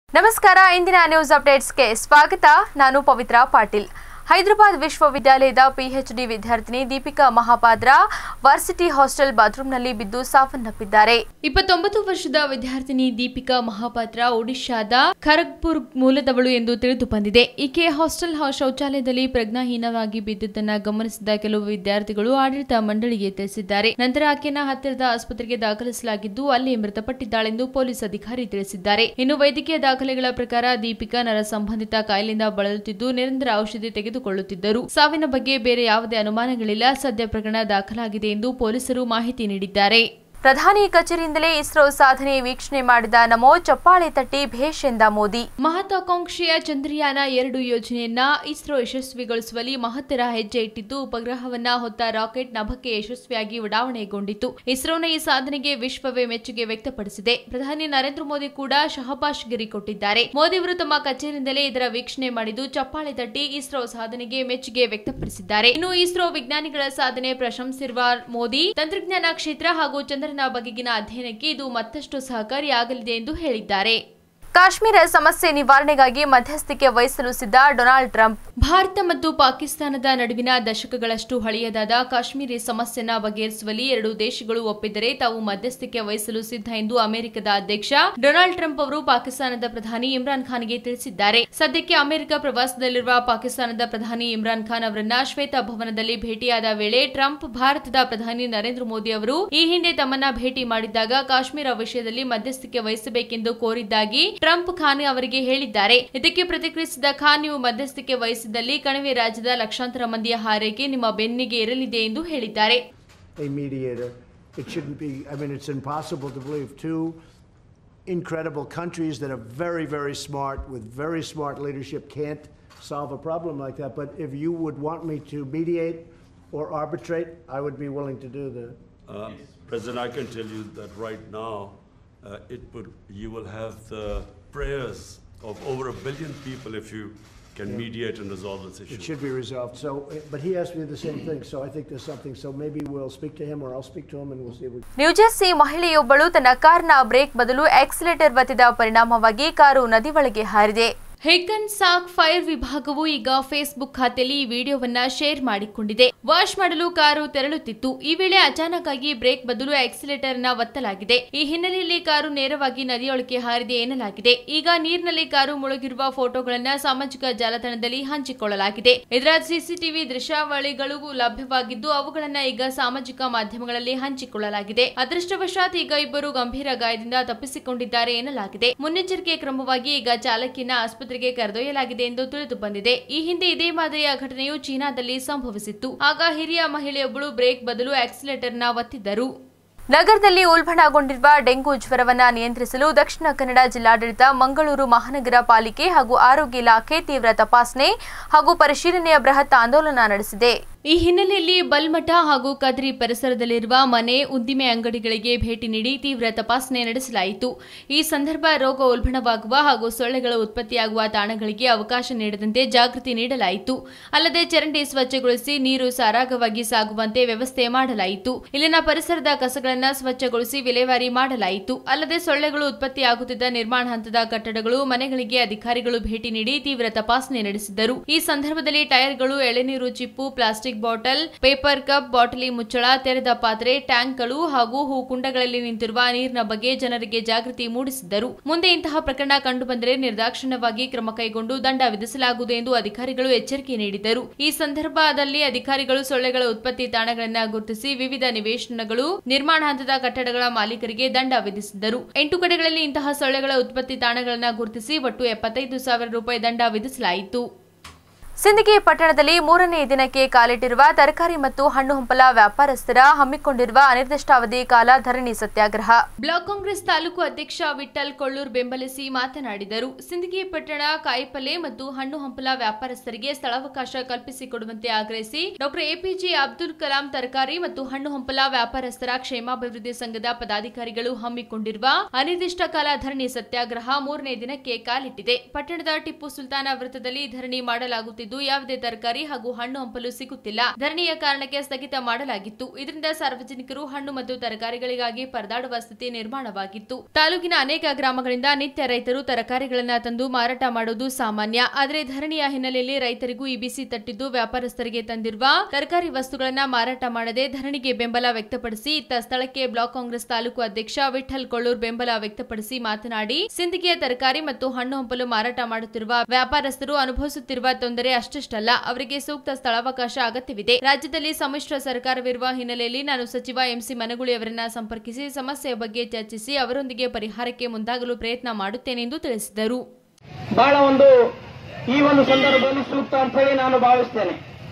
ನಮಸ್ಕಾರ ಇಂದಿನ ನ್ಯೂಸ್ ಅಪ್ಡೇಟ್ಸ್ಗೆ ಸ್ವಾಗತ ನಾನು ಪವಿತ್ರ ಪಾಟೀಲ್ ಹೈದರಾಬಾದ್ ವಿಶ್ವವಿದ್ಯಾಲಯದ ಪಿಎಚ್ಡಿ ವಿದ್ಯಾರ್ಥಿನಿ ದೀಪಿಕಾ ಮಹಾಪಾತ್ರ ವರ್ಸಿಟಿ ಹಾಸ್ಟೆಲ್ ಬಾತ್ರೂಮ್ನಲ್ಲಿ ಬಿದ್ದು ಸಾವನ್ನಪ್ಪಿದ್ದಾರೆ ಇಪ್ಪತ್ತೊಂಬತ್ತು ವರ್ಷದ ವಿದ್ಯಾರ್ಥಿನಿ ದೀಪಿಕಾ ಮಹಾಪಾತ್ರ ಒಡಿಶಾದ ಖರಗ್ಪುರ್ ಮೂಲದವಳು ಎಂದು ತಿಳಿದು ಬಂದಿದೆ ಈಕೆ ಹಾಸ್ಟೆಲ್ ಹಾ- ಶೌಚಾಲಯದಲ್ಲಿ ಪ್ರಜ್ಞಾಹೀನವಾಗಿ ಬಿದ್ದುದನ್ನು ಗಮನಿಸಿದ ಕೆಲವು ವಿದ್ಯಾರ್ಥಿಗಳು ಆಡಳಿತ ಮಂಡಳಿಗೆ ತಿಳಿಸಿದ್ದಾರೆ ನಂತರ ಆಕೆನ ಹತ್ತಿರದ ಆಸ್ಪತ್ರೆಗೆ ದಾಖಲಿಸಲಾಗಿದ್ದು ಅಲ್ಲಿ ಮೃತಪಟ್ಟಿದ್ದಾಳೆಂದು ಪೊಲೀಸ್ ಅಧಿಕಾರಿ ತಿಳಿಸಿದ್ದಾರೆ ಇನ್ನು ವೈದ್ಯಕೀಯ ದಾಖಲೆಗಳ ಪ್ರಕಾರ ದೀಪಿಕಾ ನರ ಸಂಬಂಧಿತ ಕಾಯಿಲೆಯಿಂದ ಬಳಲುತ್ತಿದ್ದು ನಿರಂತರ ಔಷಧಿ ತೆಗೆದುಕೊಳ್ಳುತ್ತಿದ್ದರು ಸಾವಿನ ಬಗ್ಗೆ ಬೇರೆ ಯಾವುದೇ ಅನುಮಾನಗಳಿಲ್ಲ ಸದ್ಯ ಪ್ರಕರಣ ದಾಖಲಾಗಿದೆ ಎಂದು ಪೊಲೀಸರು ಮಾಹಿತಿ ನೀಡಿದ್ದಾರೆ ಪ್ರಧಾನಿ ಕಚೇರಿಯಿಂದಲೇ ಇಸ್ರೋ ಸಾಧನೆ ವೀಕ್ಷಣೆ ಮಾಡಿದ ನಮೋ ಚಪ್ಪಾಳೆ ತಟ್ಟಿ ಭೇಷ್ ಎಂದ ಮೋದಿ ಮಹತ್ವಾಕಾಂಕ್ಷೆಯ ಚಂದ್ರಯಾನ ಎರಡು ಯೋಜನೆಯನ್ನ ಇಸ್ರೋ ಯಶಸ್ವಿಗೊಳಿಸುವಲ್ಲಿ ಮಹತ್ತರ ಹೆಜ್ಜೆ ಇಟ್ಟಿದ್ದು ಉಪಗ್ರಹವನ್ನ ಹೊತ್ತ ರಾಕೆಟ್ ನಭಕ್ಕೆ ಯಶಸ್ವಿಯಾಗಿ ಉಡಾವಣೆಗೊಂಡಿತು ಇಸ್ರೋನ ಈ ಸಾಧನೆಗೆ ವಿಶ್ವವೇ ಮೆಚ್ಚುಗೆ ವ್ಯಕ್ತಪಡಿಸಿದೆ ಪ್ರಧಾನಿ ನರೇಂದ್ರ ಮೋದಿ ಕೂಡ ಶಹಬಾಷ್ಗಿರಿ ಕೊಟ್ಟಿದ್ದಾರೆ ಮೋದಿ ಅವರು ತಮ್ಮ ಕಚೇರಿಯಿಂದಲೇ ಇದರ ವೀಕ್ಷಣೆ ಮಾಡಿದ್ದು ಚಪ್ಪಾಳೆ ತಟ್ಟಿ ಇಸ್ರೋ ಸಾಧನೆಗೆ ಮೆಚ್ಚುಗೆ ವ್ಯಕ್ತಪಡಿಸಿದ್ದಾರೆ ಇನ್ನು ಇಸ್ರೋ ವಿಜ್ಞಾನಿಗಳ ಸಾಧನೆ ಪ್ರಶಂಸಿರುವ ಮೋದಿ ತಂತ್ರಜ್ಞಾನ ಕ್ಷೇತ್ರ ಹಾಗೂ ಚಂದ್ರನ ಬಗೆಗಿನ ಅಧ್ಯಯನಕ್ಕೆ ಇದು ಮತ್ತಷ್ಟು ಸಹಕಾರಿಯಾಗಲಿದೆ ಎಂದು ಹೇಳಿದ್ದಾರೆ ಕಾಶ್ಮೀರ ಸಮಸ್ಯೆ ನಿವಾರಣೆಗಾಗಿ ಮಧ್ಯಸ್ಥಿಕೆ ವಹಿಸಲು ಸಿದ್ಧ ಡೊನಾಲ್ಡ್ ಟ್ರಂಪ್ ಭಾರತ ಮತ್ತು ಪಾಕಿಸ್ತಾನದ ನಡುವಿನ ದಶಕಗಳಷ್ಟು ಹಳೆಯದಾದ ಕಾಶ್ಮೀರಿ ಸಮಸ್ಯೆನ ಬಗೆಹರಿಸುವಲ್ಲಿ ಎರಡು ದೇಶಗಳು ಒಪ್ಪಿದರೆ ತಾವು ಮಧ್ಯಸ್ಥಿಕೆ ವಹಿಸಲು ಸಿದ್ಧ ಎಂದು ಅಮೆರಿಕದ ಅಧ್ಯಕ್ಷ ಡೊನಾಲ್ಡ್ ಟ್ರಂಪ್ ಅವರು ಪಾಕಿಸ್ತಾನದ ಪ್ರಧಾನಿ ಇಮ್ರಾನ್ ಖಾನ್ಗೆ ತಿಳಿಸಿದ್ದಾರೆ ಸದ್ಯಕ್ಕೆ ಅಮೆರಿಕ ಪ್ರವಾಸದಲ್ಲಿರುವ ಪಾಕಿಸ್ತಾನದ ಪ್ರಧಾನಿ ಇಮ್ರಾನ್ ಖಾನ್ ಅವರನ್ನ ಶ್ವೇತ ಭವನದಲ್ಲಿ ಭೇಟಿಯಾದ ವೇಳೆ ಟ್ರಂಪ್ ಭಾರತದ ಪ್ರಧಾನಿ ನರೇಂದ್ರ ಮೋದಿ ಅವರು ಈ ಹಿಂದೆ ತಮ್ಮನ್ನ ಭೇಟಿ ಮಾಡಿದ್ದಾಗ ಕಾಶ್ಮೀರ ವಿಷಯದಲ್ಲಿ ಮಧ್ಯಸ್ಥಿಕೆ ವಹಿಸಬೇಕೆಂದು ಕೋರಿದ್ದಾಗಿ ಟ್ರಂಪ್ ಖಾನ್ ಅವರಿಗೆ ಹೇಳಿದ್ದಾರೆ ಇದಕ್ಕೆ ಪ್ರತಿಕ್ರಿಯಿಸಿದ ಖಾನ್ ನೀವು ಮಧ್ಯಸ್ಥಿಕೆ ವಹಿಸಿದಲ್ಲಿ ಕಣಿವೆ ರಾಜ್ಯದ ಲಕ್ಷಾಂತರ ಮಂದಿಯ ಹಾರೈಕೆ ನಿಮ್ಮ ಬೆನ್ನಿಗೆ ಇರಲಿದೆ ಎಂದು ಹೇಳಿದ್ದಾರೆ a mediator. It shouldn't be, I mean, it's impossible to believe two incredible countries that are very, very smart, with very smart leadership, can't solve a problem like that. But if you would want me to mediate or arbitrate, I would be willing to do that. Uh, President, I can tell you that right now, uh, it would, you will have the prayers of over a billion people if you can mediate and resolve this It issue. should be resolved. So, eh, but he asked me the same thing, so I think there's something. So maybe we'll speak to him or I'll speak to him and we'll see if we New Jersey ಮಹಿಳೆಯೊಬ್ಬಳು ತನ್ನ ಕಾರ್ನ break ಬದಲು accelerator ಒತ್ತಿದ ಪರಿಣಾಮವಾಗಿ car ನದಿ ಒಳಗೆ ಹಾರಿದೆ ಹೇಗನ್ ಸಾಕ್ fire ವಿಭಾಗವು ಈಗ ಫೇಸ್ಬುಕ್ ಖಾತೆಯಲ್ಲಿ ಈ ವಿಡಿಯೋವನ್ನ ಶೇರ್ ಮಾಡಿಕೊಂಡಿದೆ ವಾಶ್ ಮಾಡಲು ಕಾರು ತೆರಳುತ್ತಿತ್ತು ಈ ವೇಳೆ ಅಚಾನಕ್ ಆಗಿ ಬ್ರೇಕ್ ಬದಲು ಆಕ್ಸಿಲೇಟರ್ ನ ಒತ್ತಲಾಗಿದೆ ಈ ಹಿನ್ನೆಲೆಯಲ್ಲಿ ಕಾರು ನೇರವಾಗಿ ನದಿಯೊಳಗೆ ಹಾರಿದೆ ಎನ್ನಲಾಗಿದೆ ಈಗ ನೀರಿನಲ್ಲಿ ಕಾರು ಮುಳುಗಿರುವ ಫೋಟೋಗಳನ್ನ ಸಾಮಾಜಿಕ ಜಾಲತಾಣದಲ್ಲಿ ಹಂಚಿಕೊಳ್ಳಲಾಗಿದೆ ಇದರ ಸಿಸಿಟಿವಿ ದೃಶ್ಯಾವಳಿಗಳು ಲಭ್ಯವಾಗಿದ್ದು ಅವುಗಳನ್ನ ಈಗ ಸಾಮಾಜಿಕ ಮಾಧ್ಯಮಗಳಲ್ಲಿ ಹಂಚಿಕೊಳ್ಳಲಾಗಿದೆ ಅದೃಷ್ಟವಶಾತ್ ಈಗ ಇಬ್ಬರು ಗಂಭೀರ ಗಾಯದಿಂದ ತಪ್ಪಿಸಿಕೊಂಡಿದ್ದಾರೆ ಎನ್ನಲಾಗಿದೆ ಮುನ್ನೆಚ್ಚರಿಕೆ ಕ್ರಮವಾಗಿ ಈಗ ಚಾಲಕಿಯನ್ನ ಆಸ್ಪತ್ರೆಗೆ ಕರೆದೊಯ್ಯಲಾಗಿದೆ ಎಂದು ತಿಳಿದು ಬಂದಿದೆ ಈ ಹಿಂದೆ ಇದೇ ಮಾದರಿಯ ಘಟನೆಯು ಚೀನಾದಲ್ಲಿ ಸಂಭವಿಸಿತ್ತು ಆಗ ಹಿರಿಯ ಮಹಿಳೆಯೊಬ್ಬಳು ಬ್ರೇಕ್ ಬದಲು ಆಕ್ಸಿಲೇಟರ್ನ ಒತ್ತಿದ್ದರು ನಗರದಲ್ಲಿ ಉಲ್ಬಣಗೊಂಡಿರುವ ಡೆಂಗು ಜ್ವರವನ್ನ ನಿಯಂತ್ರಿಸಲು ದಕ್ಷಿಣ ಕನ್ನಡ ಜಿಲ್ಲಾಡಳಿತ ಮಂಗಳೂರು ಮಹಾನಗರ ಪಾಲಿಕೆ ಹಾಗೂ ಆರೋಗ್ಯ ಇಲಾಖೆ ತೀವ್ರ ತಪಾಸಣೆ ಹಾಗೂ ಪರಿಶೀಲನೆಯ ಬೃಹತ್ ಆಂದೋಲನ ನಡೆಸಿದೆ ಈ ಹಿನ್ನೆಲೆಯಲ್ಲಿ ಬಲ್ಮಠ ಹಾಗೂ ಕದ್ರಿ ಪರಿಸರದಲ್ಲಿರುವ ಮನೆ ಉದ್ದಿಮೆ ಅಂಗಡಿಗಳಿಗೆ ಭೇಟಿ ನೀಡಿ ತೀವ್ರ ತಪಾಸಣೆ ನಡೆಸಲಾಯಿತು ಈ ಸಂದರ್ಭ ರೋಗ ಉಲ್ಬಣವಾಗುವ ಹಾಗೂ ಸೊಳ್ಳೆಗಳ ಉತ್ಪತ್ತಿಯಾಗುವ ತಾಣಗಳಿಗೆ ಅವಕಾಶ ನೀಡದಂತೆ ಜಾಗೃತಿ ನೀಡಲಾಯಿತು ಅಲ್ಲದೆ ಚರಂಡಿ ಸ್ವಚ್ಛಗೊಳಿಸಿ ನೀರು ಸರಾಗವಾಗಿ ಸಾಗುವಂತೆ ವ್ಯವಸ್ಥೆ ಮಾಡಲಾಯಿತು ಇಲ್ಲಿನ ಪರಿಸರದ ಕಸಗಳನ್ನು ಸ್ವಚ್ಛಗೊಳಿಸಿ ವಿಲೇವಾರಿ ಮಾಡಲಾಯಿತು ಅಲ್ಲದೆ ಸೊಳ್ಳೆಗಳು ಉತ್ಪತ್ತಿಯಾಗುತ್ತಿದ್ದ ನಿರ್ಮಾಣ ಹಂತದ ಕಟ್ಟಡಗಳು ಮನೆಗಳಿಗೆ ಅಧಿಕಾರಿಗಳು ಭೇಟಿ ನೀಡಿ ತೀವ್ರ ತಪಾಸಣೆ ನಡೆಸಿದ್ದರು ಈ ಸಂದರ್ಭದಲ್ಲಿ ಟೈರ್ಗಳು ಎಳೆನೀರು ಚಿಪ್ಪು ಪ್ಲಾಸ್ಟಿಕ್ ಬಾಟಲ್ ಪೇಪರ್ ಕಪ್ ಬಾಟಲಿ ಮುಚ್ಚಳ ತೆರೆದ ಪಾತ್ರೆ ಟ್ಯಾಂಕ್ಗಳು ಹಾಗೂ ಹೂ ಕುಂಡಗಳಲ್ಲಿ ನಿಂತಿರುವ ನೀರಿನ ಬಗ್ಗೆ ಜನರಿಗೆ ಜಾಗೃತಿ ಮೂಡಿಸಿದ್ದರು ಮುಂದೆ ಇಂತಹ ಪ್ರಕರಣ ಕಂಡುಬಂದರೆ ನಿರ್ದಾಕ್ಷಿಣ್ಯವಾಗಿ ಕ್ರಮ ಕೈಗೊಂಡು ದಂಡ ವಿಧಿಸಲಾಗುವುದು ಎಂದು ಅಧಿಕಾರಿಗಳು ಎಚ್ಚರಿಕೆ ನೀಡಿದರು ಈ ಸಂದರ್ಭದಲ್ಲಿ ಅಧಿಕಾರಿಗಳು ಸೊಳ್ಳೆಗಳ ಉತ್ಪತ್ತಿ ತಾಣಗಳನ್ನು ಗುರುತಿಸಿ ವಿವಿಧ ನಿವೇಶನಗಳು ನಿರ್ಮಾಣ ಹಂತದ ಕಟ್ಟಡಗಳ ಮಾಲೀಕರಿಗೆ ದಂಡ ವಿಧಿಸಿದ್ದರು ಎಂಟು ಕಡೆಗಳಲ್ಲಿ ಇಂತಹ ಸೊಳ್ಳೆಗಳ ಉತ್ಪತ್ತಿ ತಾಣಗಳನ್ನು ಗುರುತಿಸಿ ಒಟ್ಟು ಎಪ್ಪತ್ತೈದು ಸಾವಿರ ರೂಪಾಯಿ ದಂಡ ವಿಧಿಸಲಾಯಿತು ಸಿಂದಗಿ ಪಟ್ಟಣದಲ್ಲಿ ಮೂರನೇ ದಿನಕ್ಕೆ ಕಾಲಿಟ್ಟಿರುವ ತರಕಾರಿ ಮತ್ತು ಹಣ್ಣು ಹಂಪಲ ವ್ಯಾಪಾರಸ್ಥರ ಹಮ್ಮಿಕೊಂಡಿರುವ ಅನಿರ್ದಿಷ್ಟಾವಧಿ ಕಾಲ ಧರಣಿ ಸತ್ಯಾಗ್ರಹ ಬ್ಲಾಕ್ ಕಾಂಗ್ರೆಸ್ ತಾಲೂಕು ಅಧ್ಯಕ್ಷ ವಿಠಲ್ ಕೊಳ್ಳೂರ್ ಬೆಂಬಲಿಸಿ ಮಾತನಾಡಿದರು ಸಿಂದಗಿ ಪಟ್ಟಣ ಕಾಯಿಪಲ್ಲೆ ಮತ್ತು ಹಣ್ಣು ಹಂಪಲ ವ್ಯಾಪಾರಸ್ಥರಿಗೆ ಸ್ಥಳಾವಕಾಶ ಕಲ್ಪಿಸಿಕೊಡುವಂತೆ ಆಗ್ರಹಿಸಿ ಡಾಕ್ಟರ್ ಎಪಿಜೆ ಅಬ್ದುಲ್ ಕಲಾಂ ತರಕಾರಿ ಮತ್ತು ಹಣ್ಣು ಹಂಪಲ ವ್ಯಾಪಾರಸ್ಥರ ಕ್ಷೇಮಾಭಿವೃದ್ಧಿ ಸಂಘದ ಪದಾಧಿಕಾರಿಗಳು ಹಮ್ಮಿಕೊಂಡಿರುವ ಅನಿರ್ದಿಷ್ಟ ಕಾಲ ಧರಣಿ ಸತ್ಯಾಗ್ರಹ ಮೂರನೇ ದಿನಕ್ಕೆ ಕಾಲಿಟ್ಟಿದೆ ಪಟ್ಟಣದ ಟಿಪ್ಪು ಸುಲ್ತಾನ ವೃತ್ತದಲ್ಲಿ ಧರಣಿ ಮಾಡಲಾಗುತ್ತಿದ್ದು ಹೆಚ್ಚುತ್ತಿದ್ದು ಯಾವುದೇ ತರಕಾರಿ ಹಾಗೂ ಹಣ್ಣು ಹಂಪಲು ಸಿಗುತ್ತಿಲ್ಲ ಧರಣಿಯ ಕಾರಣಕ್ಕೆ ಸ್ಥಗಿತ ಮಾಡಲಾಗಿತ್ತು ಇದರಿಂದ ಸಾರ್ವಜನಿಕರು ಹಣ್ಣು ಮತ್ತು ತರಕಾರಿಗಳಿಗಾಗಿ ಪರದಾಡುವ ಸ್ಥಿತಿ ನಿರ್ಮಾಣವಾಗಿತ್ತು ತಾಲೂಕಿನ ಅನೇಕ ಗ್ರಾಮಗಳಿಂದ ನಿತ್ಯ ರೈತರು ತರಕಾರಿಗಳನ್ನ ತಂದು ಮಾರಾಟ ಮಾಡುವುದು ಸಾಮಾನ್ಯ ಆದರೆ ಧರಣಿಯ ಹಿನ್ನೆಲೆಯಲ್ಲಿ ರೈತರಿಗೂ ಈ ಬಿಸಿ ತಟ್ಟಿದ್ದು ವ್ಯಾಪಾರಸ್ಥರಿಗೆ ತಂದಿರುವ ತರಕಾರಿ ವಸ್ತುಗಳನ್ನ ಮಾರಾಟ ಮಾಡದೆ ಧರಣಿಗೆ ಬೆಂಬಲ ವ್ಯಕ್ತಪಡಿಸಿ ಇತ್ತ ಸ್ಥಳಕ್ಕೆ ಬ್ಲಾಕ್ ಕಾಂಗ್ರೆಸ್ ತಾಲೂಕು ಅಧ್ಯಕ್ಷ ವಿಠಲ್ ಕೊಳ್ಳೂರ್ ಬೆಂಬಲ ವ್ಯಕ್ತಪಡಿಸಿ ಮಾತನಾಡಿ ಸಿಂದಗಿಯ ತರಕಾರಿ ಮತ್ತು ಹಣ್ಣು ಹಂಪಲು ಮಾರಾಟ ಮಾಡುತ್ತಿರುವ ವ್ಯಾಪಾರಸ್ಥರು ಅನುಭವಿಸುತ್ತಿರುವ ತೊಂದರೆ ಅಷ್ಟಷ್ಟಲ್ಲ ಅವರಿಗೆ ಸೂಕ್ತ ಸ್ಥಳಾವಕಾಶ ಅಗತ್ಯವಿದೆ ರಾಜ್ಯದಲ್ಲಿ ಸಮ್ಮಿಶ್ರ ಸರ್ಕಾರವಿರುವ ಹಿನ್ನೆಲೆಯಲ್ಲಿ ನಾನು ಸಚಿವ ಎಂಸಿ ಮನಗುಳಿ ಅವರನ್ನ ಸಂಪರ್ಕಿಸಿ ಸಮಸ್ಯೆಯ ಬಗ್ಗೆ ಚರ್ಚಿಸಿ ಅವರೊಂದಿಗೆ ಪರಿಹಾರಕ್ಕೆ ಮುಂದಾಗಲು ಪ್ರಯತ್ನ ಮಾಡುತ್ತೇನೆ ಎಂದು ತಿಳಿಸಿದರು ಬಹಳ ಒಂದು ಈ ಒಂದು ಸಂದರ್ಭದಲ್ಲಿ ಸೂಕ್ತ ಅಂತ ಹೇಳಿ ನಾನು ಭಾವಿಸ್ತೇನೆ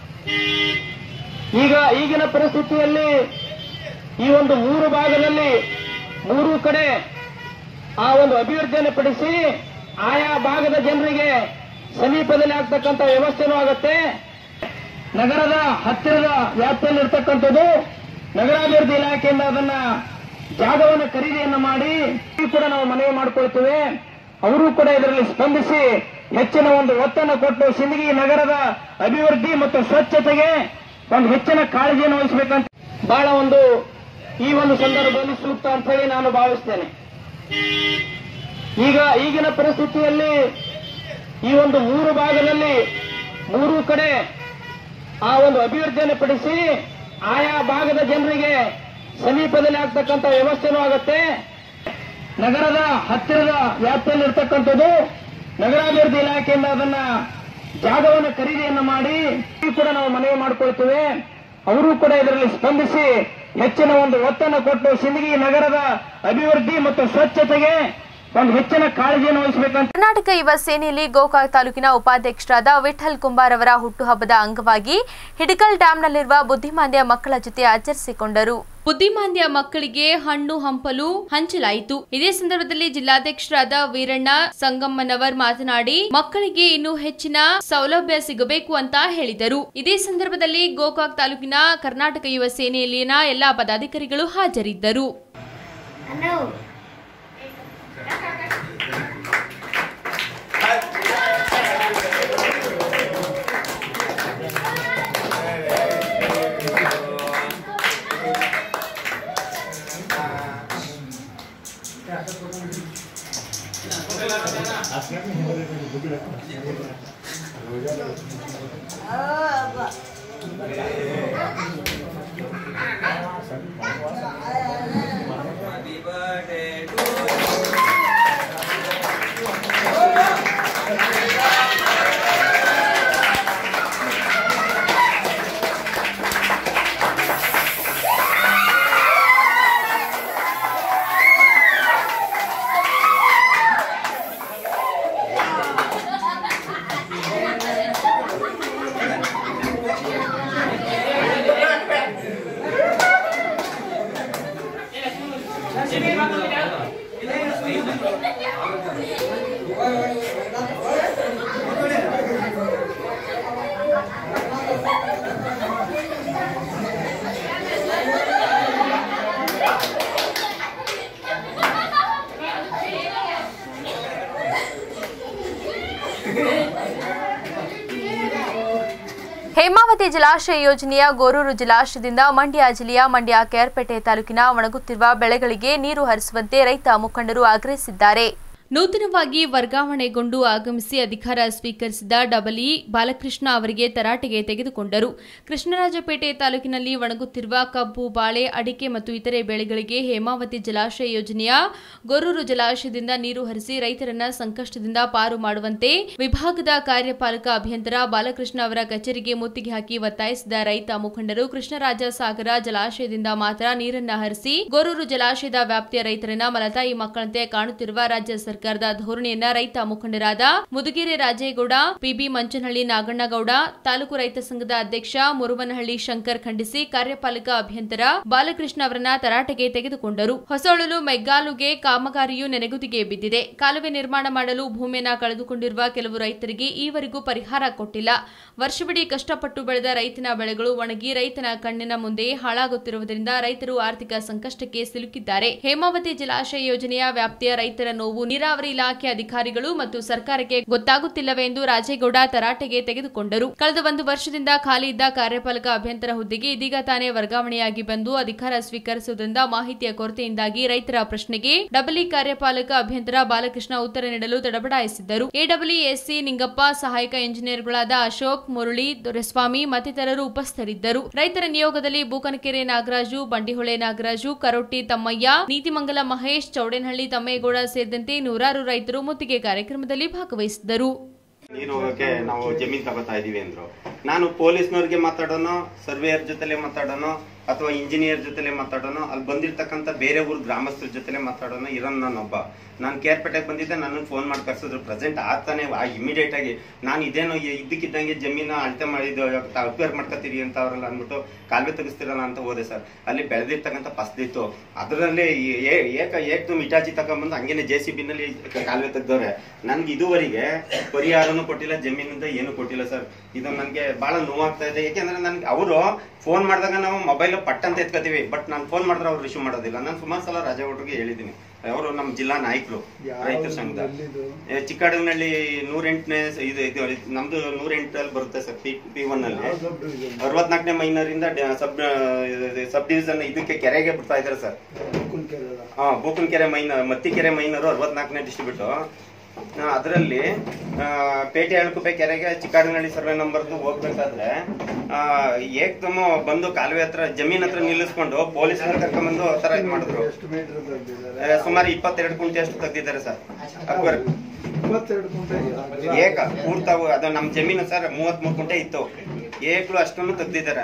ಈಗ ಈಗಿನ ಪರಿಸ್ಥಿತಿಯಲ್ಲಿ ಈ ಒಂದು ಮೂರು ಭಾಗದಲ್ಲಿ ಮೂರು ಕಡೆ ಆ ಒಂದು ಅಭಿವೃದ್ಧಿಯನ್ನು ಪಡಿಸಿ ಆಯಾ ಭಾಗದ ಜನರಿಗೆ ಸಮೀಪದಲ್ಲಿ ಆಗ್ತಕ್ಕಂಥ ವ್ಯವಸ್ಥೆನೂ ಆಗತ್ತೆ ನಗರದ ಹತ್ತಿರದ ವ್ಯಾಪ್ತಿಯಲ್ಲಿ ಇರ್ತಕ್ಕಂಥದ್ದು ನಗರಾಭಿವೃದ್ಧಿ ಇಲಾಖೆಯಿಂದ ಅದನ್ನ ಜಾಗವನ್ನು ಖರೀದಿಯನ್ನು ಮಾಡಿ ಈ ಕೂಡ ನಾವು ಮನವಿ ಮಾಡಿಕೊಳ್ತೇವೆ ಅವರು ಕೂಡ ಇದರಲ್ಲಿ ಸ್ಪಂದಿಸಿ ಹೆಚ್ಚಿನ ಒಂದು ಒತ್ತನ್ನು ಕೊಟ್ಟು ಸಿಂದಗಿ ನಗರದ ಅಭಿವೃದ್ಧಿ ಮತ್ತು ಸ್ವಚ್ಛತೆಗೆ ಒಂದು ಹೆಚ್ಚಿನ ಕಾಳಜಿಯನ್ನು ವಹಿಸಬೇಕಂತ ಬಹಳ ಒಂದು ಈ ಒಂದು ಸಂದರ್ಭದಲ್ಲಿ ಸೂಕ್ತ ಅಂತ ಹೇಳಿ ನಾನು ಭಾವಿಸ್ತೇನೆ ಈಗ ಈಗಿನ ಪರಿಸ್ಥಿತಿಯಲ್ಲಿ ಈ ಒಂದು ಮೂರು ಭಾಗದಲ್ಲಿ ಮೂರು ಕಡೆ ಆ ಒಂದು ಅಭಿವೃದ್ಧಿಯನ್ನು ಪಡಿಸಿ ಆಯಾ ಭಾಗದ ಜನರಿಗೆ ಸಮೀಪದಲ್ಲಿ ಆಗ್ತಕ್ಕಂಥ ವ್ಯವಸ್ಥೆನೂ ಆಗತ್ತೆ ನಗರದ ಹತ್ತಿರದ ವ್ಯಾಪ್ತಿಯಲ್ಲಿ ಇರ್ತಕ್ಕಂಥದ್ದು ನಗರಾಭಿವೃದ್ಧಿ ಇಲಾಖೆಯಿಂದ ಅದನ್ನ ಜಾಗವನ್ನು ಖರೀದಿಯನ್ನು ಮಾಡಿ ಈ ಕೂಡ ನಾವು ಮನವಿ ಮಾಡಿಕೊಳ್ತೇವೆ ಅವರು ಕೂಡ ಇದರಲ್ಲಿ ಸ್ಪಂದಿಸಿ ಹೆಚ್ಚಿನ ಒಂದು ಒತ್ತನ್ನು ಕೊಟ್ಟು ಸಿಂದಗಿ ನಗರದ ಅಭಿವೃದ್ಧಿ ಮತ್ತು ಸ್ವಚ್ಛತೆಗೆ ಒಂದು ಹೆಚ್ಚಿನ ಕಾಳಜಿಯನ್ನು ವಹಿಸಬೇಕಂತ ಕರ್ನಾಟಕ ಯುವ ಸೇನೆಯಲ್ಲಿ ಗೋಕಾಕ್ ತಾಲೂಕಿನ ಉಪಾಧ್ಯಕ್ಷರಾದ ವಿಠಲ್ ಕುಂಬಾರ್ ಅವರ ಹುಟ್ಟುಹಬ್ಬದ ಅಂಗವಾಗಿ ಹಿಡಕಲ್ ಡ್ಯಾಂನಲ್ಲಿರುವ ಬುದ್ಧಿಮಾಂದ್ಯ ಮಕ್ಕಳ ಜೊತೆ ಆಚರಿಸಿಕೊಂಡರು ಬುದ್ಧಿಮಾಂದ್ಯ ಮಕ್ಕಳಿಗೆ ಹಣ್ಣು ಹಂಪಲು ಹಂಚಲಾಯಿತು ಇದೇ ಸಂದರ್ಭದಲ್ಲಿ ಜಿಲ್ಲಾಧ್ಯಕ್ಷರಾದ ವೀರಣ್ಣ ಸಂಗಮ್ಮನವರ್ ಮಾತನಾಡಿ ಮಕ್ಕಳಿಗೆ ಇನ್ನೂ ಹೆಚ್ಚಿನ ಸೌಲಭ್ಯ ಸಿಗಬೇಕು ಅಂತ ಹೇಳಿದರು ಇದೇ ಸಂದರ್ಭದಲ್ಲಿ ಗೋಕಾಕ್ ತಾಲೂಕಿನ ಕರ್ನಾಟಕ ಯುವ ಸೇನೆಯಲ್ಲಿನ ಎಲ್ಲಾ ಪದಾಧಿಕಾರಿಗಳು ಹಾಜರಿದ್ದರು ಹೇಮಾವತಿ ಜಲಾಶಯ ಯೋಜನೆಯ ಗೋರೂರು ಜಲಾಶಯದಿಂದ ಮಂಡ್ಯ ಜಿಲ್ಲೆಯ ಮಂಡ್ಯ ಕೆಆರ್ಪೇಟೆ ತಾಲೂಕಿನ ಒಣಗುತ್ತಿರುವ ಬೆಳೆಗಳಿಗೆ ನೀರು ಹರಿಸುವಂತೆ ರೈತ ಮುಖಂಡರು ಆಗ್ರಹಿಸಿದ್ದಾರೆ ನೂತನವಾಗಿ ವರ್ಗಾವಣೆಗೊಂಡು ಆಗಮಿಸಿ ಅಧಿಕಾರ ಸ್ವೀಕರಿಸಿದ ಡಬಲ್ ಇ ಬಾಲಕೃಷ್ಣ ಅವರಿಗೆ ತರಾಟೆಗೆ ತೆಗೆದುಕೊಂಡರು ಕೃಷ್ಣರಾಜಪೇಟೆ ತಾಲೂಕಿನಲ್ಲಿ ಒಣಗುತ್ತಿರುವ ಕಬ್ಬು ಬಾಳೆ ಅಡಿಕೆ ಮತ್ತು ಇತರೆ ಬೆಳೆಗಳಿಗೆ ಹೇಮಾವತಿ ಜಲಾಶಯ ಯೋಜನೆಯ ಗೊರೂರು ಜಲಾಶಯದಿಂದ ನೀರು ಹರಿಸಿ ರೈತರನ್ನ ಸಂಕಷ್ಟದಿಂದ ಪಾರು ಮಾಡುವಂತೆ ವಿಭಾಗದ ಕಾರ್ಯಪಾಲಕ ಅಭಿಯಂತರ ಬಾಲಕೃಷ್ಣ ಅವರ ಕಚೇರಿಗೆ ಮುತ್ತಿಗೆ ಹಾಕಿ ಒತ್ತಾಯಿಸಿದ ರೈತ ಮುಖಂಡರು ಕೃಷ್ಣರಾಜ ಸಾಗರ ಜಲಾಶಯದಿಂದ ಮಾತ್ರ ನೀರನ್ನ ಹರಿಸಿ ಗೊರೂರು ಜಲಾಶಯದ ವ್ಯಾಪ್ತಿಯ ರೈತರನ್ನ ಮಲತಾಯಿ ಮಕ್ಕಳಂತೆ ಕಾಣುತ್ತಿರುವ ರಾಜ್ಯ ಸರ್ಕಾರದ ಧೋರಣೆಯನ್ನ ರೈತ ಮುಖಂಡರಾದ ಮುದುಗೆರೆ ರಾಜೇಗೌಡ ಪಿಬಿ ಮಂಚನಹಳ್ಳಿ ನಾಗಣ್ಣಗೌಡ ತಾಲೂಕು ರೈತ ಸಂಘದ ಅಧ್ಯಕ್ಷ ಮುರುವನಹಳ್ಳಿ ಶಂಕರ್ ಖಂಡಿಸಿ ಕಾರ್ಯಪಾಲಕ ಅಭಿಯಂತರ ಬಾಲಕೃಷ್ಣ ಅವರನ್ನ ತರಾಟೆಗೆ ತೆಗೆದುಕೊಂಡರು ಹೊಸೊಳಲು ಮೆಗ್ಗಾಲುಗೆ ಕಾಮಗಾರಿಯು ನೆನೆಗುದಿಗೆ ಬಿದ್ದಿದೆ ಕಾಲುವೆ ನಿರ್ಮಾಣ ಮಾಡಲು ಭೂಮಿಯನ್ನ ಕಳೆದುಕೊಂಡಿರುವ ಕೆಲವು ರೈತರಿಗೆ ಈವರೆಗೂ ಪರಿಹಾರ ಕೊಟ್ಟಿಲ್ಲ ವರ್ಷವಿಡೀ ಕಷ್ಟಪಟ್ಟು ಬೆಳೆದ ರೈತನ ಬೆಳೆಗಳು ಒಣಗಿ ರೈತನ ಕಣ್ಣಿನ ಮುಂದೆ ಹಾಳಾಗುತ್ತಿರುವುದರಿಂದ ರೈತರು ಆರ್ಥಿಕ ಸಂಕಷ್ಟಕ್ಕೆ ಸಿಲುಕಿದ್ದಾರೆ ಹೇಮಾವತಿ ಜಲಾಶಯ ಯೋಜನೆಯ ವ್ಯಾಪ್ತಿಯ ರೈತರ ನೋವು ನೀರಾವರಿ ನೀರಾವರಿ ಇಲಾಖೆ ಅಧಿಕಾರಿಗಳು ಮತ್ತು ಸರ್ಕಾರಕ್ಕೆ ಗೊತ್ತಾಗುತ್ತಿಲ್ಲವೇ ಎಂದು ರಾಜೇಗೌಡ ತರಾಟೆಗೆ ತೆಗೆದುಕೊಂಡರು ಕಳೆದ ಒಂದು ವರ್ಷದಿಂದ ಖಾಲಿ ಇದ್ದ ಕಾರ್ಯಪಾಲಕ ಅಭ್ಯಂತರ ಹುದ್ದೆಗೆ ಇದೀಗ ತಾನೇ ವರ್ಗಾವಣೆಯಾಗಿ ಬಂದು ಅಧಿಕಾರ ಸ್ವೀಕರಿಸುವುದರಿಂದ ಮಾಹಿತಿಯ ಕೊರತೆಯಿಂದಾಗಿ ರೈತರ ಪ್ರಶ್ನೆಗೆ ಡಬಲಿ ಕಾರ್ಯಪಾಲಕ ಅಭ್ಯಂತರ ಬಾಲಕೃಷ್ಣ ಉತ್ತರ ನೀಡಲು ತಡಬಡಾಯಿಸಿದ್ದರು ಎಡಬ್ಲ್ಯೂಎಸ್ಸಿ ನಿಂಗಪ್ಪ ಸಹಾಯಕ ಇಂಜಿನಿಯರ್ಗಳಾದ ಅಶೋಕ್ ಮುರಳಿ ದೊರೆಸ್ವಾಮಿ ಮತ್ತಿತರರು ಉಪಸ್ಥಿತರಿದ್ದರು ರೈತರ ನಿಯೋಗದಲ್ಲಿ ಬೂಕನಕೆರೆ ನಾಗರಾಜು ಬಂಡಿಹೊಳೆ ನಾಗರಾಜು ಕರೋಟಿ ತಮ್ಮಯ್ಯ ನೀತಿಮಂಗಲ ಮಹೇಶ್ ಚೌಡೇನಹಳ್ಳಿ ತಮ್ಮೇಗೌಡ ಸೇರಿದಂತೆ ನೂರಾರು ರೈತರು ಮುತ್ತಿಗೆ ಕಾರ್ಯಕ್ರಮದಲ್ಲಿ ಭಾಗವಹಿಸಿದ್ದರು ನೀರು ಹೋಗಕ್ಕೆ ನಾವು ಜಮೀನ್ ತಗೋತಾ ಇದೀವಿ ಅಂದ್ರು ನಾನು ಪೊಲೀಸ್ನವ್ರಿಗೆ ಮಾತಾಡೋನು ಸರ್ವೇಯರ್ ಜೊತೆಲೆ ಮಾತಾಡೋನು ಅಥವಾ ಇಂಜಿನಿಯರ್ ಜೊತೆಲೆ ಮಾತಾಡೋನು ಅಲ್ಲಿ ಬಂದಿರ್ತಕ್ಕಂಥ ಬೇರೆ ಊರ್ ಗ್ರಾಮಸ್ಥರ ಜೊತೆಲೆ ಮಾತಾಡೋನು ಇರೋನ್ ನಾನೊಬ್ಬ ನಾನು ಕೇರ್ಪೇಟೆಗೆ ಬಂದಿದ್ದೆ ನನ್ನನ್ನು ಫೋನ್ ಮಾಡಿ ಕರ್ಸಿದ್ರು ಪ್ರೆಸೆಂಟ್ ಆಗ್ತಾನೆ ಇಮಿಡಿಯೇಟ್ ಆಗಿ ನಾನು ಇದೇನೋ ಇ- ಇದ್ದಕ್ಕಿದ್ದಂಗೆ ಜಮೀನ ಅಳತೆ ಮಾಡಿದ್ದು ಅಕ್ವೇರ್ ಮಾಡ್ಕೊತೀರಿ ಅಂತ ಅವರೆಲ್ಲ ಅಂದ್ಬಿಟ್ಟು ಕಾಲುವೆ ತೆಗಿಸ್ತಿರಲ್ಲ ಅಂತ ಹೋದೆ ಸರ್ ಅಲ್ಲಿ ಬೆಳೆದಿರ್ತಕ್ಕಂಥ ಫಸಲಿತ್ತು ಅದರಲ್ಲಿ ಏಕ ಏಕ ಇಟಾಚಿ ತಗೊಂಬಂದು ಹಂಗೇನೆ ಜೆ ಸಿ ಬಿನಲ್ಲಿ ಕಾಲುವೆ ತೆಗ್ದವ್ರೆ ನನ್ಗೆ ಇದುವರೆಗೆ ಪರಿಹಾರನೂ ಕೊಟ್ಟಿಲ್ಲ ಜಮೀನಿಂದ ಏನು ಕೊಟ್ಟಿಲ್ಲ ಸರ್ ಇದು ನನಗೆ ಬಹಳ ನೋವಾಗ್ತಾ ಇದೆ ಯಾಕೆಂದ್ರೆ ನನ್ಗೆ ಅವರು ಫೋನ್ ಮಾಡಿದಾಗ ನಾವು ಮೊಬೈಲ್ ಪಟ್ ಅಂತ ಎತ್ಕೋತೀವಿ ಬಟ್ ನಾನು ಫೋನ್ ಮಾಡಿದ್ರೆ ಅವ್ರು ರಿಸೀವ್ ಮಾಡೋದಿಲ್ಲ ನಾನು ಸುಮಾರು ಸಲ ರಾಜೇಗೌಡರಿಗೆ ಹೇಳಿದ್ದೀನಿ ಅವರು ನಮ್ಮ ಜಿಲ್ಲಾ ನಾಯಕರು ರೈತರ ಸಂಘದ ಏ, ಚಿಕ್ಕಡಗನಹಳ್ಳಿ ನೂರೆಂಟನೇ ಇದು ಇದು ನಮ್ದು ನೂರೆಂಟಲ್ಲಿ ಬರುತ್ತೆ ಸರ್ ಪಿ ಪಿ ಒನ್ ಅಲ್ಲಿ ಅರವತ್ನಾಲ್ಕನೇ ಮೈನರಿಂದ ಸಬ್ ಸಬ್ ಡಿವಿಷನ್ ಇದಕ್ಕೆ ಕೆರೆಗೆ ಬಿಡ್ತಾ ಇದ್ದಾರೆ ಸರ್ ಹಾ ಬೋಕನ್ಕೆರೆ ಮೈನರ್ ಮತ್ತಿಕೆರೆ ಮೈನರು ಅರವತ್ನಾಲ್ಕನೇ ಡಿಸ್ಟ್ರಿಬ್ಯೂಟ್ ಅದರಲ್ಲಿ ಪೇಟೆ ಅಳ್ಕುಪೆ ಕೆರೆಗೆ ಚಿಕ್ಕಾಡನಹಳ್ಳಿ ಸರ್ವೆ ನಂಬರ್ದು ಹೋಗ್ಬೇಕಾದ್ರೆ ಆ, ಏಕ್ದಮ್ ಬಂದು ಕಾಲುವೆ ಹತ್ರ ಜಮೀನ್ ಹತ್ರ ನಿಲ್ಲಿಸ್ಕೊಂಡು ಪೊಲೀಸರು ಕರ್ಕೊಂಡ್ಬಂದು ಆ ಥರ ಇದು ಮಾಡಿದ್ರು ಆ, ಸುಮಾರು ಇಪ್ಪತ್ತೆರಡು ಕುಂಟೆ ಅಷ್ಟು ತೆಗ್ದಿದ್ದಾರೆ ಸರ್ ಅಕ್ವರ್ ಏಕ ಪೂರ್ತ ಅದು ನಮ್ಮ ಜಮೀನು ಸರ್ ಮೂವತ್ತ್ ಮೂರು ಕುಂಟೆ ಇತ್ತು ಏಕ್ಲು ಅಷ್ಟನ್ನು ತೆಗ್ದಿದ್ದಾರೆ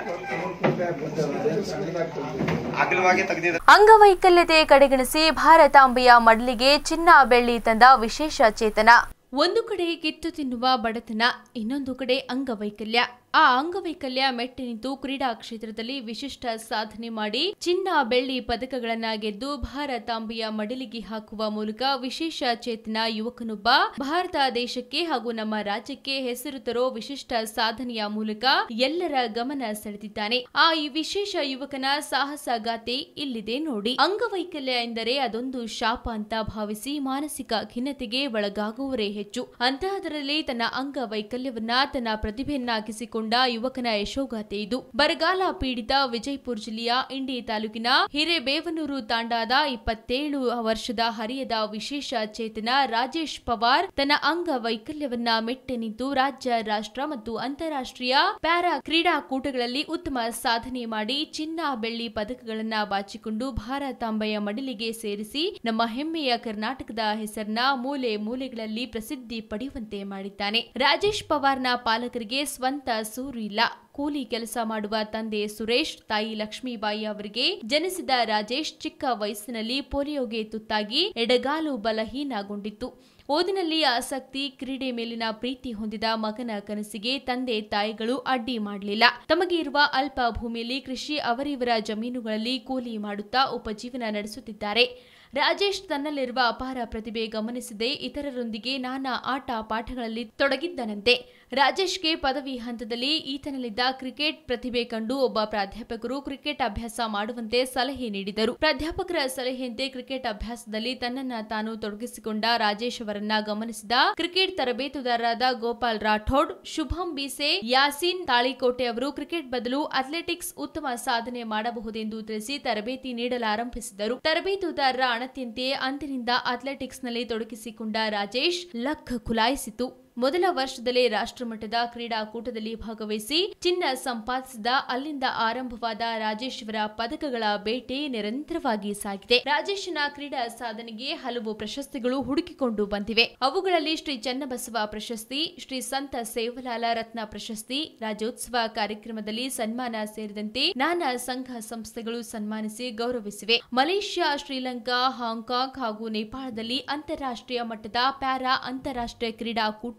ಅಗಲವಾಗಿ ತೆಗ್ದಿದ್ದಾರೆ ಅಂಗವೈಕಲ್ಯತೆ ಕಡೆಗಣಿಸಿ ಭಾರತಾಂಬೆಯ ಮಡ್ಲಿಗೆ ಚಿನ್ನ ಬೆಳ್ಳಿ ತಂದ ವಿಶೇಷ ಚೇತನ ಒಂದು ಕಡೆ ಕಿತ್ತು ತಿನ್ನುವ ಬಡತನ ಇನ್ನೊಂದು ಕಡೆ ಅಂಗವೈಕಲ್ಯ ಆ ಅಂಗವೈಕಲ್ಯ ಮೆಟ್ಟಿ ನಿಂತು ಕ್ರೀಡಾ ಕ್ಷೇತ್ರದಲ್ಲಿ ವಿಶಿಷ್ಟ ಸಾಧನೆ ಮಾಡಿ ಚಿನ್ನ ಬೆಳ್ಳಿ ಪದಕಗಳನ್ನ ಗೆದ್ದು ಭಾರತಾಂಬೆಯ ಮಡಿಲಿಗೆ ಹಾಕುವ ಮೂಲಕ ವಿಶೇಷ ಚೇತನ ಯುವಕನೊಬ್ಬ ಭಾರತ ದೇಶಕ್ಕೆ ಹಾಗೂ ನಮ್ಮ ರಾಜ್ಯಕ್ಕೆ ಹೆಸರು ತರೋ ವಿಶಿಷ್ಟ ಸಾಧನೆಯ ಮೂಲಕ ಎಲ್ಲರ ಗಮನ ಸೆಳೆದಿದ್ದಾನೆ ಆ ಈ ವಿಶೇಷ ಯುವಕನ ಸಾಹಸ ಗಾಥೆ ಇಲ್ಲಿದೆ ನೋಡಿ ಅಂಗವೈಕಲ್ಯ ಎಂದರೆ ಅದೊಂದು ಶಾಪ ಅಂತ ಭಾವಿಸಿ ಮಾನಸಿಕ ಖಿನ್ನತೆಗೆ ಒಳಗಾಗುವವರೇ ಹೆಚ್ಚು ಅಂತಹದರಲ್ಲಿ ತನ್ನ ಅಂಗವೈಕಲ್ಯವನ್ನ ತನ್ನ ಪ್ರತಿಭೆಯನ್ನಾಗಿಸಿಕೊಂಡ ಯುವಕನ ಯಶೋಗಾಥೆ ಇದು ಬರಗಾಲ ಪೀಡಿತ ವಿಜಯಪುರ ಜಿಲ್ಲೆಯ ಇಂಡಿ ತಾಲೂಕಿನ ಹಿರೇಬೇವನೂರು ತಾಂಡಾದ ಇಪ್ಪತ್ತೇಳು ವರ್ಷದ ಹರಿಯದ ವಿಶೇಷ ಚೇತನ ರಾಜೇಶ್ ಪವಾರ್ ತನ್ನ ಅಂಗವೈಕಲ್ಯವನ್ನ ಮೆಟ್ಟಿ ನಿಂತು ರಾಜ್ಯ ರಾಷ್ಟ್ರ ಮತ್ತು ಅಂತಾರಾಷ್ಟ್ರೀಯ ಪ್ಯಾರಾ ಕ್ರೀಡಾಕೂಟಗಳಲ್ಲಿ ಉತ್ತಮ ಸಾಧನೆ ಮಾಡಿ ಚಿನ್ನ ಬೆಳ್ಳಿ ಪದಕಗಳನ್ನ ಬಾಚಿಕೊಂಡು ಭಾರತಾಂಬೆಯ ಮಡಿಲಿಗೆ ಸೇರಿಸಿ ನಮ್ಮ ಹೆಮ್ಮೆಯ ಕರ್ನಾಟಕದ ಹೆಸರನ್ನ ಮೂಲೆ ಮೂಲೆಗಳಲ್ಲಿ ಪ್ರಸಿದ್ಧಿ ಪಡೆಯುವಂತೆ ಮಾಡಿದ್ದಾನೆ ರಾಜೇಶ್ ಪವಾರ್ನ ಪಾಲಕರಿಗೆ ಸ್ವಂತ ಸೂರು ಇಲ್ಲ ಕೂಲಿ ಕೆಲಸ ಮಾಡುವ ತಂದೆ ಸುರೇಶ್ ತಾಯಿ ಲಕ್ಷ್ಮೀಬಾಯಿ ಅವರಿಗೆ ಜನಿಸಿದ ರಾಜೇಶ್ ಚಿಕ್ಕ ವಯಸ್ಸಿನಲ್ಲಿ ಪೋಲಿಯೋಗೆ ತುತ್ತಾಗಿ ಎಡಗಾಲು ಬಲಹೀನಗೊಂಡಿತ್ತು ಓದಿನಲ್ಲಿ ಆಸಕ್ತಿ ಕ್ರೀಡೆ ಮೇಲಿನ ಪ್ರೀತಿ ಹೊಂದಿದ ಮಗನ ಕನಸಿಗೆ ತಂದೆ ತಾಯಿಗಳು ಅಡ್ಡಿ ಮಾಡಲಿಲ್ಲ ತಮಗೆ ಇರುವ ಅಲ್ಪ ಭೂಮಿಯಲ್ಲಿ ಕೃಷಿ ಅವರಿವರ ಜಮೀನುಗಳಲ್ಲಿ ಕೂಲಿ ಮಾಡುತ್ತಾ ಉಪಜೀವನ ನಡೆಸುತ್ತಿದ್ದಾರೆ ರಾಜೇಶ್ ತನ್ನಲ್ಲಿರುವ ಅಪಾರ ಪ್ರತಿಭೆ ಗಮನಿಸದೆ ಇತರರೊಂದಿಗೆ ನಾನಾ ಆಟ ಪಾಠಗಳಲ್ಲಿ ತೊಡಗಿದ್ದನಂತೆ ರಾಜೇಶ್ಗೆ ಪದವಿ ಹಂತದಲ್ಲಿ ಈತನಲ್ಲಿದ್ದ ಕ್ರಿಕೆಟ್ ಪ್ರತಿಭೆ ಕಂಡು ಒಬ್ಬ ಪ್ರಾಧ್ಯಾಪಕರು ಕ್ರಿಕೆಟ್ ಅಭ್ಯಾಸ ಮಾಡುವಂತೆ ಸಲಹೆ ನೀಡಿದರು ಪ್ರಾಧ್ಯಾಪಕರ ಸಲಹೆಯಂತೆ ಕ್ರಿಕೆಟ್ ಅಭ್ಯಾಸದಲ್ಲಿ ತನ್ನನ್ನ ತಾನು ತೊಡಗಿಸಿಕೊಂಡ ರಾಜೇಶ್ ಅವರನ್ನ ಗಮನಿಸಿದ ಕ್ರಿಕೆಟ್ ತರಬೇತುದಾರರಾದ ಗೋಪಾಲ್ ರಾಠೋಡ್ ಶುಭಂ ಬೀಸೆ ಯಾಸೀನ್ ತಾಳಿಕೋಟೆ ಅವರು ಕ್ರಿಕೆಟ್ ಬದಲು ಅಥ್ಲೆಟಿಕ್ಸ್ ಉತ್ತಮ ಸಾಧನೆ ಮಾಡಬಹುದೆಂದು ತಿಳಿಸಿ ತರಬೇತಿ ನೀಡಲಾರಂಭಿಸಿದರು ತರಬೇತುದಾರರ ಅಣತಿಯಂತೆ ಅಂದಿನಿಂದ ಅಥ್ಲೆಟಿಕ್ಸ್ನಲ್ಲಿ ತೊಡಗಿಸಿಕೊಂಡ ರಾಜೇಶ್ ಲಕ್ ಖುಲಾಯಿಸಿತು ಮೊದಲ ವರ್ಷದಲ್ಲೇ ರಾಷ್ಟ್ರಮಟ್ಟದ ಕ್ರೀಡಾಕೂಟದಲ್ಲಿ ಭಾಗವಹಿಸಿ ಚಿನ್ನ ಸಂಪಾದಿಸಿದ ಅಲ್ಲಿಂದ ಆರಂಭವಾದ ರಾಜೇಶ್ ಅವರ ಪದಕಗಳ ಬೇಟೆ ನಿರಂತರವಾಗಿ ಸಾಗಿದೆ ರಾಜೇಶನ ಕ್ರೀಡಾ ಸಾಧನೆಗೆ ಹಲವು ಪ್ರಶಸ್ತಿಗಳು ಹುಡುಕಿಕೊಂಡು ಬಂದಿವೆ ಅವುಗಳಲ್ಲಿ ಶ್ರೀ ಚನ್ನಬಸವ ಪ್ರಶಸ್ತಿ ಶ್ರೀ ಸಂತ ಸೇವಲಾಲ ರತ್ನ ಪ್ರಶಸ್ತಿ ರಾಜ್ಯೋತ್ಸವ ಕಾರ್ಯಕ್ರಮದಲ್ಲಿ ಸನ್ಮಾನ ಸೇರಿದಂತೆ ನಾನಾ ಸಂಘ ಸಂಸ್ಥೆಗಳು ಸನ್ಮಾನಿಸಿ ಗೌರವಿಸಿವೆ ಮಲೇಷ್ಯಾ ಶ್ರೀಲಂಕಾ ಹಾಂಗ್ಕಾಂಗ್ ಹಾಗೂ ನೇಪಾಳದಲ್ಲಿ ಅಂತಾರಾಷ್ಟ್ರೀಯ ಮಟ್ಟದ ಪ್ಯಾರಾ ಅಂತಾರಾಷ್ಟ್ರೀಯ ಕ್ರೀಡಾಕೂಟದಲ್ಲಿ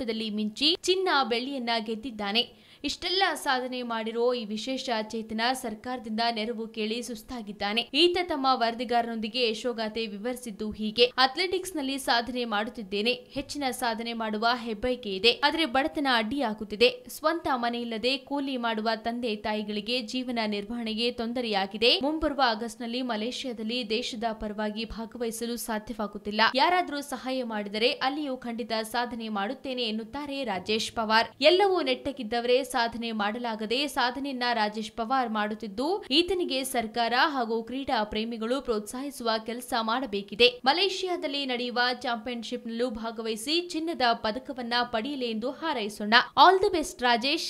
ಆಟದಲ್ಲಿ ಮಿಂಚಿ ಚಿನ್ನ ಬೆಳ್ಳಿಯನ್ನ ಗೆದ್ದಿದ್ದಾನೆ ಇಷ್ಟೆಲ್ಲ ಸಾಧನೆ ಮಾಡಿರೋ ಈ ವಿಶೇಷ ಚೇತನ ಸರ್ಕಾರದಿಂದ ನೆರವು ಕೇಳಿ ಸುಸ್ತಾಗಿದ್ದಾನೆ ಈತ ತಮ್ಮ ವರದಿಗಾರರೊಂದಿಗೆ ಯಶೋಗಾಥೆ ವಿವರಿಸಿದ್ದು ಹೀಗೆ ಅಥ್ಲೆಟಿಕ್ಸ್ ನಲ್ಲಿ ಸಾಧನೆ ಮಾಡುತ್ತಿದ್ದೇನೆ ಹೆಚ್ಚಿನ ಸಾಧನೆ ಮಾಡುವ ಹೆಬ್ಬೈಕೆ ಇದೆ ಆದರೆ ಬಡತನ ಅಡ್ಡಿಯಾಗುತ್ತಿದೆ ಸ್ವಂತ ಮನೆ ಇಲ್ಲದೆ ಕೂಲಿ ಮಾಡುವ ತಂದೆ ತಾಯಿಗಳಿಗೆ ಜೀವನ ನಿರ್ವಹಣೆಗೆ ತೊಂದರೆಯಾಗಿದೆ ಮುಂಬರುವ ಆಗಸ್ಟ್ನಲ್ಲಿ ಮಲೇಷ್ಯಾದಲ್ಲಿ ದೇಶದ ಪರವಾಗಿ ಭಾಗವಹಿಸಲು ಸಾಧ್ಯವಾಗುತ್ತಿಲ್ಲ ಯಾರಾದರೂ ಸಹಾಯ ಮಾಡಿದರೆ ಅಲ್ಲಿಯೂ ಖಂಡಿತ ಸಾಧನೆ ಮಾಡುತ್ತೇನೆ ಎನ್ನುತ್ತಾರೆ ರಾಜೇಶ್ ಪವಾರ್ ಎಲ್ಲವೂ ನೆಟ್ಟಗಿದ್ದವರೇ ಸಾಧನೆ ಮಾಡಲಾಗದೆ ಸಾಧನೆಯನ್ನ ರಾಜೇಶ್ ಪವಾರ್ ಮಾಡುತ್ತಿದ್ದು ಈತನಿಗೆ ಸರ್ಕಾರ ಹಾಗೂ ಕ್ರೀಡಾ ಪ್ರೇಮಿಗಳು ಪ್ರೋತ್ಸಾಹಿಸುವ ಕೆಲಸ ಮಾಡಬೇಕಿದೆ ಮಲೇಷ್ಯಾದಲ್ಲಿ ನಡೆಯುವ ಚಾಂಪಿಯನ್ಶಿಪ್ನಲ್ಲೂ ಭಾಗವಹಿಸಿ ಚಿನ್ನದ ಪದಕವನ್ನ ಪಡೆಯಲಿ ಎಂದು ಹಾರೈಸೋಣ ಆಲ್ ದಿ ಬೆಸ್ಟ್ ರಾಜೇಶ್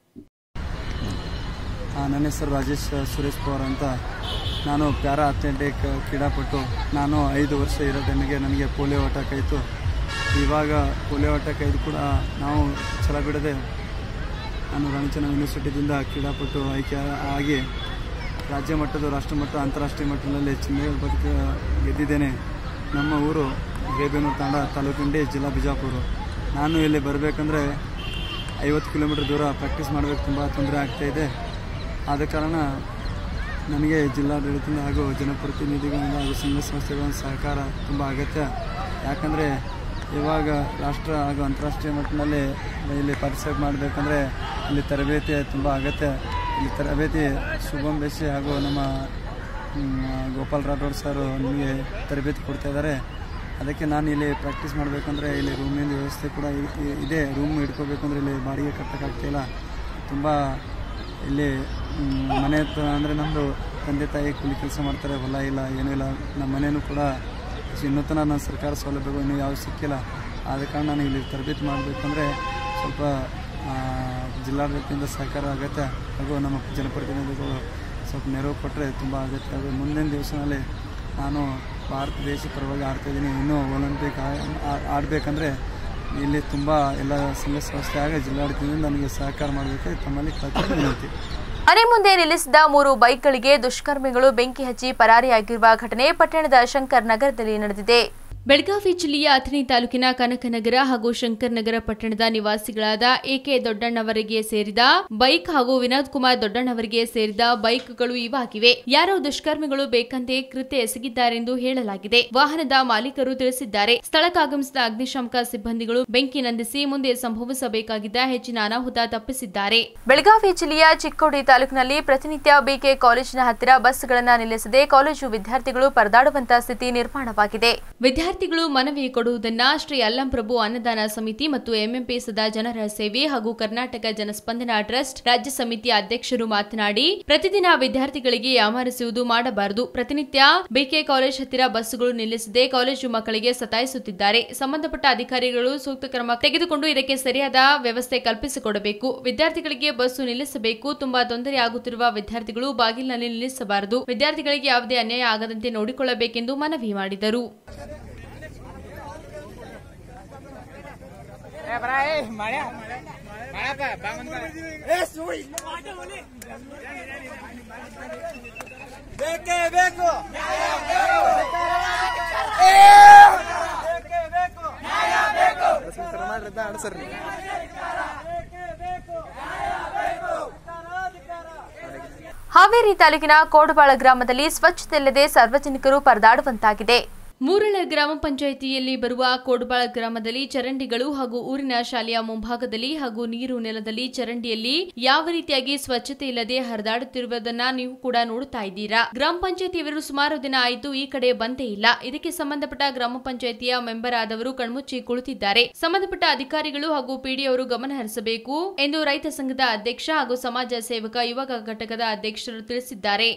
ಆ, ನನ್ನ ಹೆಸರು ರಾಜೇಶ್ ಸುರೇಶ್ ಪವಾರ್ ಅಂತ ನಾನು ಪ್ಯಾರಾ ಅಥ್ಲೆಟಿಕ್ ಕ್ರೀಡಾಪಟು ನಾನು ಐದು ವರ್ಷ ಇರೋ ಟೈಮಿಗೆ ನನಗೆ ಪೋಲಿಯೋ ಅಟ್ಯಾಕ್ ಆಯಿತು ಇವಾಗ ಪೋಲಿಯೋ ಅಟ್ಯಾಕ್ ಆಯ್ತು ಕೂಡ ನಾವು ಛಲ ಬಿಡದೆ ನಾನು ರಾಮಚಂದ್ರ ಯೂನಿವರ್ಸಿಟಿದಿಂದ ಕ್ರೀಡಾಪಟು ಆಯ್ಕೆ ಆಗಿ ರಾಜ್ಯ ಮಟ್ಟದ ರಾಷ್ಟ್ರ ಮಟ್ಟ ಅಂತಾರಾಷ್ಟ್ರೀಯ ಮಟ್ಟದಲ್ಲಿ ಚಿನ್ನ ಪದಕ ಗೆದ್ದಿದ್ದೇನೆ ನಮ್ಮ ಊರು ಹಿರೇಬೇನೂರು ತಾಂಡ ತಾಲೂಕಿಂಡಿ ಜಿಲ್ಲಾ ಬಿಜಾಪುರ ನಾನು ಇಲ್ಲಿ ಬರಬೇಕಂದ್ರೆ ಐವತ್ತು ಕಿಲೋಮೀಟರ್ ದೂರ ಪ್ರಾಕ್ಟೀಸ್ ಮಾಡಬೇಕು ತುಂಬ ತೊಂದರೆ ಆಗ್ತಾಯಿದೆ ಆದ ಕಾರಣ ನನಗೆ ಜಿಲ್ಲಾಡಳಿತದಿಂದ ಹಾಗೂ ಜನಪ್ರತಿನಿಧಿಗಳಿಂದ ಹಾಗೂ ಸಂಘ ಸಂಸ್ಥೆಗಳ ಸಹಕಾರ ತುಂಬ ಅಗತ್ಯ ಯಾಕಂದರೆ ಇವಾಗ ರಾಷ್ಟ್ರ ಹಾಗೂ ಅಂತಾರಾಷ್ಟ್ರೀಯ ಮಟ್ಟದಲ್ಲಿ ಇಲ್ಲಿ ಪಾರ್ಟಿಸಿಪೇಟ್ ಮಾಡಬೇಕಂದ್ರೆ ಇಲ್ಲಿ ತರಬೇತಿ ತುಂಬ ಅಗತ್ಯ ಇಲ್ಲಿ ತರಬೇತಿ ಶುಭಂ ಬೇಸಿ ಹಾಗೂ ನಮ್ಮ ಮ್, ಗೋಪಾಲ್ ರಾಠೋಡ್ ಸರ್ ನಮಗೆ ತರಬೇತಿ ಕೊಡ್ತಾ ಇದ್ದಾರೆ ಅದಕ್ಕೆ ನಾನು ಇಲ್ಲಿ ಪ್ರಾಕ್ಟೀಸ್ ಮಾಡಬೇಕಂದ್ರೆ ಇಲ್ಲಿ ರೂಮಿನ ವ್ಯವಸ್ಥೆ ಕೂಡ ಇ- ಇ- ಇದೆ ರೂಮ್ ಇಟ್ಕೋಬೇಕಂದ್ರೆ ಇಲ್ಲಿ ಬಾಡಿಗೆ ಕಟ್ಟೋಕ್ಕಾಗ್ತಿಲ್ಲ ತುಂಬ ಇಲ್ಲಿ ಮ್, ಮನೆ ಹತ್ರ ಅಂದರೆ ನಮ್ಮದು ತಂದೆ ತಾಯಿ ಕೂಲಿ ಕೆಲಸ ಮಾಡ್ತಾರೆ ಹೊಲ ಇಲ್ಲ ಏನೂ ಇಲ್ಲ ನಮ್ಮ ಮನೇನೂ ಕೂಡ ಇನ್ನೂ ತನಕ ನನ್ನ ಸರ್ಕಾರ ಸೌಲಭ್ಯಗಳು ಇನ್ನೂ ಯಾವ ಸಿಕ್ಕಿಲ್ಲ ಆದ ಕಾರಣ ನಾನು ಇಲ್ಲಿ ತರಬೇತಿ ಮಾಡಬೇಕಂದ್ರೆ ಸ್ವಲ್ಪ ಆ, ಜಿಲ್ಲಾಡಳಿತದಿಂದ ಸಹಕಾರ ಅಗತ್ಯ ಹಾಗೂ ನಮ್ಮ ಜನಪ್ರತಿನಿಧಿಗಳು ಸ್ವಲ್ಪ ನೆರವು ಕೊಟ್ಟರೆ ತುಂಬ ಅಗತ್ಯ ಹಾಗೂ ಮುಂದಿನ ದಿವಸದಲ್ಲಿ ನಾನು ಭಾರತ ದೇಶ ಪರವಾಗಿ ಆಡ್ತಾಯಿದ್ದೀನಿ ಇನ್ನೂ ಒಲಿಂಪಿಕ್ ಆಡಬೇಕಂದ್ರೆ ಇಲ್ಲಿ ತುಂಬ ಎಲ್ಲ ಸಂಘ ಸಂಸ್ಥೆ ಆಗ ಜಿಲ್ಲಾಡಳಿತದಿಂದ ನನಗೆ ಸಹಕಾರ ಮಾಡಬೇಕು ತಮ್ಮಲ್ಲಿ ಕಳ್ಕೊಂಡು ವಿನಂತಿ ಮನೆ ಮುಂದೆ ನಿಲ್ಲಿಸಿದ ಮೂರು ಬೈಕ್ಗಳಿಗೆ ದುಷ್ಕರ್ಮಿಗಳು ಬೆಂಕಿ ಹಚ್ಚಿ ಪರಾರಿಯಾಗಿರುವ ಘಟನೆ ಪಟ್ಟಣದ ಶಂಕರ್ ನಗರದಲ್ಲಿ ನಡೆದಿದೆ ಬೆಳಗಾವಿ ಜಿಲ್ಲೆಯ ಅಥಣಿ ತಾಲೂಕಿನ ಕನಕನಗರ ಹಾಗೂ ಶಂಕರ್ ನಗರ ಪಟ್ಟಣದ ನಿವಾಸಿಗಳಾದ ಎಕೆ ದೊಡ್ಡಣ್ಣವರಿಗೆ ಸೇರಿದ ಬೈಕ್ ಹಾಗೂ ವಿನೋದ್ ಕುಮಾರ್ ದೊಡ್ಡಣ್ಣವರಿಗೆ ಸೇರಿದ ಬೈಕ್ಗಳು ಇವಾಗಿವೆ ಯಾರೋ ದುಷ್ಕರ್ಮಿಗಳು ಬೇಕಂತೆ ಕೃತ್ಯ ಎಸಗಿದ್ದಾರೆಂದು ಹೇಳಲಾಗಿದೆ ವಾಹನದ ಮಾಲೀಕರು ತಿಳಿಸಿದ್ದಾರೆ ಸ್ಥಳಕ್ಕಾಗಮಿಸಿದ ಅಗ್ನಿಶಾಮಕ ಸಿಬ್ಬಂದಿಗಳು ಬೆಂಕಿ ನಂದಿಸಿ ಮುಂದೆ ಸಂಭವಿಸಬೇಕಾಗಿದ್ದ ಹೆಚ್ಚಿನ ಅನಾಹುತ ತಪ್ಪಿಸಿದ್ದಾರೆ ಬೆಳಗಾವಿ ಜಿಲ್ಲೆಯ ಚಿಕ್ಕೋಡಿ ತಾಲೂಕಿನಲ್ಲಿ ಪ್ರತಿನಿತ್ಯ ಬಿಕೆ ಕಾಲೇಜಿನ ಹತ್ತಿರ ಬಸ್ಗಳನ್ನ ನಿಲ್ಲಿಸದೆ ಕಾಲೇಜು ವಿದ್ಯಾರ್ಥಿಗಳು ಪರದಾಡುವಂತ ಸ್ಥಿತಿ ನಿರ್ಮಾಣವಾಗಿದೆ ವಿದ್ಯಾರ್ಥಿಗಳು ಮನವಿ ಕೊಡುವುದನ್ನ ಶ್ರೀ ಅಲ್ಲಂಪ್ರಭು ಅನ್ನದಾನ ಸಮಿತಿ ಮತ್ತು ಎಂಎಂಪಿ ಸದಾ ಜನರ ಸೇವೆ ಹಾಗೂ ಕರ್ನಾಟಕ ಜನಸ್ಪಂದನ ಟ್ರಸ್ಟ್ ರಾಜ್ಯ ಸಮಿತಿಯ ಅಧ್ಯಕ್ಷರು ಮಾತನಾಡಿ ಪ್ರತಿದಿನ ವಿದ್ಯಾರ್ಥಿಗಳಿಗೆ ಯಾಮಾರಿಸುವುದು ಮಾಡಬಾರದು ಪ್ರತಿನಿತ್ಯ ಬಿಕೆ ಕಾಲೇಜ್ ಹತ್ತಿರ ಬಸ್ಸುಗಳು ನಿಲ್ಲಿಸದೆ ಕಾಲೇಜು ಮಕ್ಕಳಿಗೆ ಸತಾಯಿಸುತ್ತಿದ್ದಾರೆ ಸಂಬಂಧಪಟ್ಟ ಅಧಿಕಾರಿಗಳು ಸೂಕ್ತ ಕ್ರಮ ತೆಗೆದುಕೊಂಡು ಇದಕ್ಕೆ ಸರಿಯಾದ ವ್ಯವಸ್ಥೆ ಕಲ್ಪಿಸಿಕೊಡಬೇಕು ವಿದ್ಯಾರ್ಥಿಗಳಿಗೆ ಬಸ್ಸು ನಿಲ್ಲಿಸಬೇಕು ತುಂಬಾ ತೊಂದರೆ ಆಗುತ್ತಿರುವ ವಿದ್ಯಾರ್ಥಿಗಳು ಬಾಗಿಲಿನಲ್ಲಿ ನಿಲ್ಲಿಸಬಾರದು ವಿದ್ಯಾರ್ಥಿಗಳಿಗೆ ಯಾವುದೇ ಅನ್ಯಾಯ ಆಗದಂತೆ ನೋಡಿಕೊಳ್ಳಬೇಕೆಂದು ಮನವಿ ಮಾಡಿದರು ಹಾವೇರಿ ತಾಲೂಕಿನ ಕೋಡಬಾಳ ಗ್ರಾಮದಲ್ಲಿ ಸ್ವಚ್ಛತೆ ಇಲ್ಲದೆ ಸಾರ್ವಜನಿಕರು ಪರದಾಡುವಂತಾಗಿದೆ ಮೂರಳ ಗ್ರಾಮ ಪಂಚಾಯಿತಿಯಲ್ಲಿ ಬರುವ ಕೋಡಬಾಳ ಗ್ರಾಮದಲ್ಲಿ ಚರಂಡಿಗಳು ಹಾಗೂ ಊರಿನ ಶಾಲೆಯ ಮುಂಭಾಗದಲ್ಲಿ ಹಾಗೂ ನೀರು ನೆಲದಲ್ಲಿ ಚರಂಡಿಯಲ್ಲಿ ಯಾವ ರೀತಿಯಾಗಿ ಸ್ವಚ್ಛತೆ ಇಲ್ಲದೆ ಹರಿದಾಡುತ್ತಿರುವುದನ್ನ ನೀವು ಕೂಡ ನೋಡುತ್ತಾ ಇದ್ದೀರಾ ಗ್ರಾಮ ಪಂಚಾಯಿತಿಯವರು ಸುಮಾರು ದಿನ ಆಯಿತು ಈ ಕಡೆ ಬಂದೇ ಇಲ್ಲ ಇದಕ್ಕೆ ಸಂಬಂಧಪಟ್ಟ ಗ್ರಾಮ ಪಂಚಾಯಿತಿಯ ಮೆಂಬರ್ ಆದವರು ಕಣ್ಮುಚ್ಚಿ ಕುಳಿತಿದ್ದಾರೆ ಸಂಬಂಧಪಟ್ಟ ಅಧಿಕಾರಿಗಳು ಹಾಗೂ ಪಿಡಿಯವರು ಗಮನ ಹರಿಸಬೇಕು ಎಂದು ರೈತ ಸಂಘದ ಅಧ್ಯಕ್ಷ ಹಾಗೂ ಸಮಾಜ ಸೇವಕ ಯುವಕ ಘಟಕದ ಅಧ್ಯಕ್ಷರು ತಿಳಿಸಿದ್ದಾರೆ